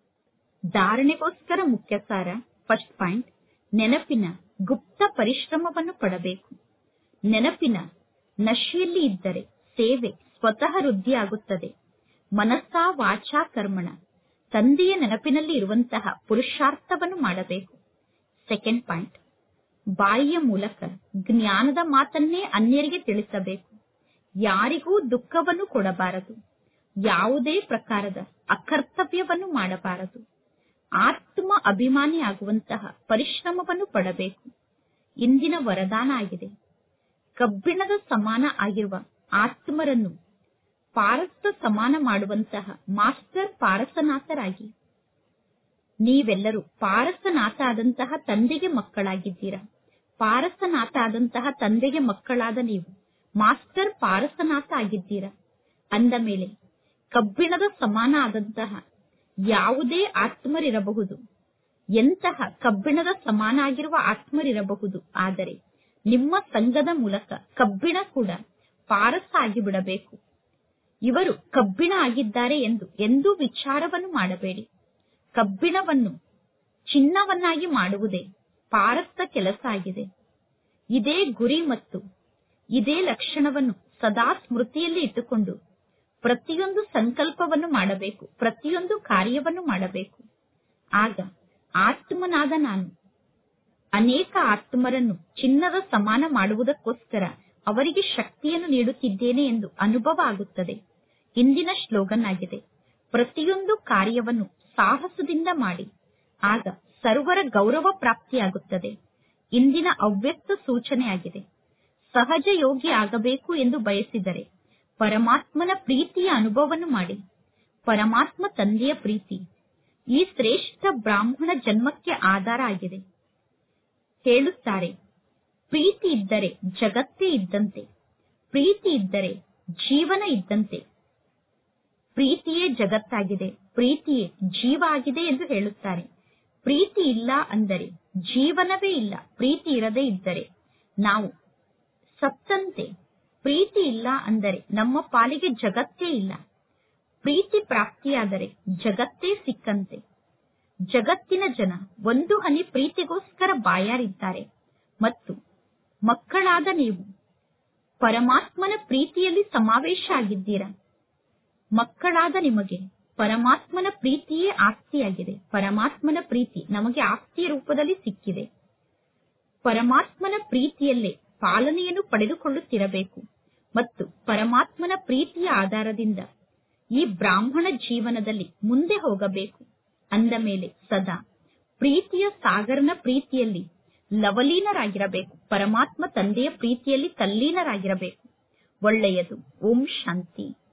ಧಾರಣೆಗೋಸ್ಕರ ಮುಖ್ಯ ಸಾರ ಫಸ್ಟ್ ಪಾಯಿಂಟ್ ನೆನಪಿನ ಗುಪ್ತ ಪರಿಶ್ರಮವನ್ನು ಪಡಬೇಕು ನೆನಪಿನ ನಶೆಯಲ್ಲಿ ಇದ್ದರೆ ಸೇವೆ ಸ್ವತಃ ವೃದ್ಧಿಯಾಗುತ್ತದೆ ಮನಸ್ಸಾ ವಾಚಾ ಕರ್ಮಣ ತಂದೆಯ ನೆನಪಿನಲ್ಲಿ ಇರುವಂತಹ ಪುರುಷಾರ್ಥವನ್ನು ಮಾಡಬೇಕು ಸೆಕೆಂಡ್ ಪಾಯಿಂಟ್ ಬಾಯಿಯ ಮೂಲಕ ಜ್ಞಾನದ ಮಾತನ್ನೇ ಅನ್ಯರಿಗೆ ತಿಳಿಸಬೇಕು ಯಾರಿಗೂ ದುಃಖವನ್ನು ಕೊಡಬಾರದು ಯಾವುದೇ ಪ್ರಕಾರದ ಅಕರ್ತವ್ಯವನ್ನು ಮಾಡಬಾರದು ಆತ್ಮ ಅಭಿಮಾನಿಯಾಗುವಂತಹ ಪರಿಶ್ರಮವನ್ನು ಪಡಬೇಕು ಇಂದಿನ ವರದಾನ ಆಗಿದೆ ಕಬ್ಬಿಣದ ಸಮಾನ ಆಗಿರುವ ಆತ್ಮರನ್ನು ಪಾರಸ್ತ ಸಮಾನ ಮಾಡುವಂತಹ ಮಾಸ್ಟರ್ ಪಾರಸನಾಥರಾಗಿ ನೀವೆಲ್ಲರೂ ಪಾರಸನಾಥ ಆದಂತಹ ತಂದೆಗೆ ಮಕ್ಕಳಾಗಿದ್ದೀರಾ ಪಾರಸನಾಥ ಆದಂತಹ ತಂದೆಗೆ ಮಕ್ಕಳಾದ ನೀವು ಮಾಸ್ಟರ್ ಪಾರಸನಾಥ ಆಗಿದ್ದೀರಾ ಅಂದ ಮೇಲೆ ಕಬ್ಬಿಣದ ಸಮಾನ ಆದಂತಹ ಯಾವುದೇ ಆತ್ಮರಿರಬಹುದು ಎಂತಹ ಕಬ್ಬಿಣದ ಸಮಾನ ಆಗಿರುವ ಆತ್ಮರಿರಬಹುದು ಆದರೆ ನಿಮ್ಮ ಸಂಘದ ಮೂಲಕ ಕಬ್ಬಿಣ ಕೂಡ ಪಾರಸ ಆಗಿಬಿಡಬೇಕು ಇವರು ಕಬ್ಬಿಣ ಆಗಿದ್ದಾರೆ ಎಂದು ಎಂದೂ ವಿಚಾರವನ್ನು ಮಾಡಬೇಡಿ ಕಬ್ಬಿಣವನ್ನು ಚಿನ್ನವನ್ನಾಗಿ ಮಾಡುವುದೇ ಪಾರಸ್ತ ಕೆಲಸ ಆಗಿದೆ ಇದೇ ಗುರಿ ಮತ್ತು ಇದೇ ಲಕ್ಷಣವನ್ನು ಸದಾ ಸ್ಮೃತಿಯಲ್ಲಿ ಇಟ್ಟುಕೊಂಡು ಪ್ರತಿಯೊಂದು ಸಂಕಲ್ಪವನ್ನು ಮಾಡಬೇಕು ಪ್ರತಿಯೊಂದು ಕಾರ್ಯವನ್ನು ಮಾಡಬೇಕು ಆಗ ಆತ್ಮನಾದ ನಾನು ಅನೇಕ ಆತ್ಮರನ್ನು ಚಿನ್ನದ ಸಮಾನ ಮಾಡುವುದಕ್ಕೋಸ್ಕರ ಅವರಿಗೆ ಶಕ್ತಿಯನ್ನು ನೀಡುತ್ತಿದ್ದೇನೆ ಎಂದು ಅನುಭವ ಆಗುತ್ತದೆ ಇಂದಿನ ಶ್ಲೋಗನ್ ಆಗಿದೆ ಪ್ರತಿಯೊಂದು ಕಾರ್ಯವನ್ನು ಸಾಹಸದಿಂದ ಮಾಡಿ ಆಗ ಸರ್ವರ ಗೌರವ ಪ್ರಾಪ್ತಿಯಾಗುತ್ತದೆ ಇಂದಿನ ಅವ್ಯಕ್ತ ಸೂಚನೆಯಾಗಿದೆ ಸಹಜ ಯೋಗಿ ಆಗಬೇಕು ಎಂದು ಬಯಸಿದರೆ ಪರಮಾತ್ಮನ ಪ್ರೀತಿಯ ಅನುಭವವನ್ನು ಮಾಡಿ ಪರಮಾತ್ಮ ತಂದೆಯ ಪ್ರೀತಿ ಈ ಶ್ರೇಷ್ಠ ಬ್ರಾಹ್ಮಣ ಜನ್ಮಕ್ಕೆ ಆಧಾರ ಆಗಿದೆ ಹೇಳುತ್ತಾರೆ ಪ್ರೀತಿ ಇದ್ದರೆ ಜಗತ್ತೇ ಇದ್ದಂತೆ ಪ್ರೀತಿ ಇದ್ದರೆ ಜೀವನ ಇದ್ದಂತೆ ಪ್ರೀತಿಯೇ ಜಗತ್ತಾಗಿದೆ ಪ್ರೀತಿಯೇ ಜೀವ ಆಗಿದೆ ಎಂದು ಹೇಳುತ್ತಾರೆ ಪ್ರೀತಿ ಇಲ್ಲ ಅಂದರೆ ಜೀವನವೇ ಇಲ್ಲ ಪ್ರೀತಿ ಇರದೇ ಇದ್ದರೆ ನಾವು ಸತ್ತಂತೆ ಪ್ರೀತಿ ಇಲ್ಲ ಅಂದರೆ ನಮ್ಮ ಪಾಲಿಗೆ ಜಗತ್ತೇ ಇಲ್ಲ ಪ್ರೀತಿ ಪ್ರಾಪ್ತಿಯಾದರೆ ಜಗತ್ತೇ ಸಿಕ್ಕಂತೆ ಜಗತ್ತಿನ ಜನ ಒಂದು ಹನಿ ಪ್ರೀತಿಗೋಸ್ಕರ ಬಾಯಾರಿದ್ದಾರೆ ಮತ್ತು ಮಕ್ಕಳಾದ ನೀವು ಪರಮಾತ್ಮನ ಪ್ರೀತಿಯಲ್ಲಿ ಸಮಾವೇಶ ಆಗಿದ್ದೀರಾ ಮಕ್ಕಳಾದ ನಿಮಗೆ ಪರಮಾತ್ಮನ ಪ್ರೀತಿಯೇ ಆಸ್ತಿಯಾಗಿದೆ ಪರಮಾತ್ಮನ ಪ್ರೀತಿ ನಮಗೆ ಆಸ್ತಿಯ ರೂಪದಲ್ಲಿ ಸಿಕ್ಕಿದೆ ಪರಮಾತ್ಮನ ಪ್ರೀತಿಯಲ್ಲೇ ಪಾಲನೆಯನ್ನು ಪಡೆದುಕೊಳ್ಳುತ್ತಿರಬೇಕು ಮತ್ತು ಪರಮಾತ್ಮನ ಪ್ರೀತಿಯ ಆಧಾರದಿಂದ ಈ ಬ್ರಾಹ್ಮಣ ಜೀವನದಲ್ಲಿ ಮುಂದೆ ಹೋಗಬೇಕು ಅಂದ ಮೇಲೆ ಸದಾ ಪ್ರೀತಿಯ ಸಾಗರನ ಪ್ರೀತಿಯಲ್ಲಿ ಲವಲೀನರಾಗಿರಬೇಕು ಪರಮಾತ್ಮ ತಂದೆಯ ಪ್ರೀತಿಯಲ್ಲಿ ತಲ್ಲೀನರಾಗಿರಬೇಕು ಒಳ್ಳೆಯದು ಓಂ ಶಾಂತಿ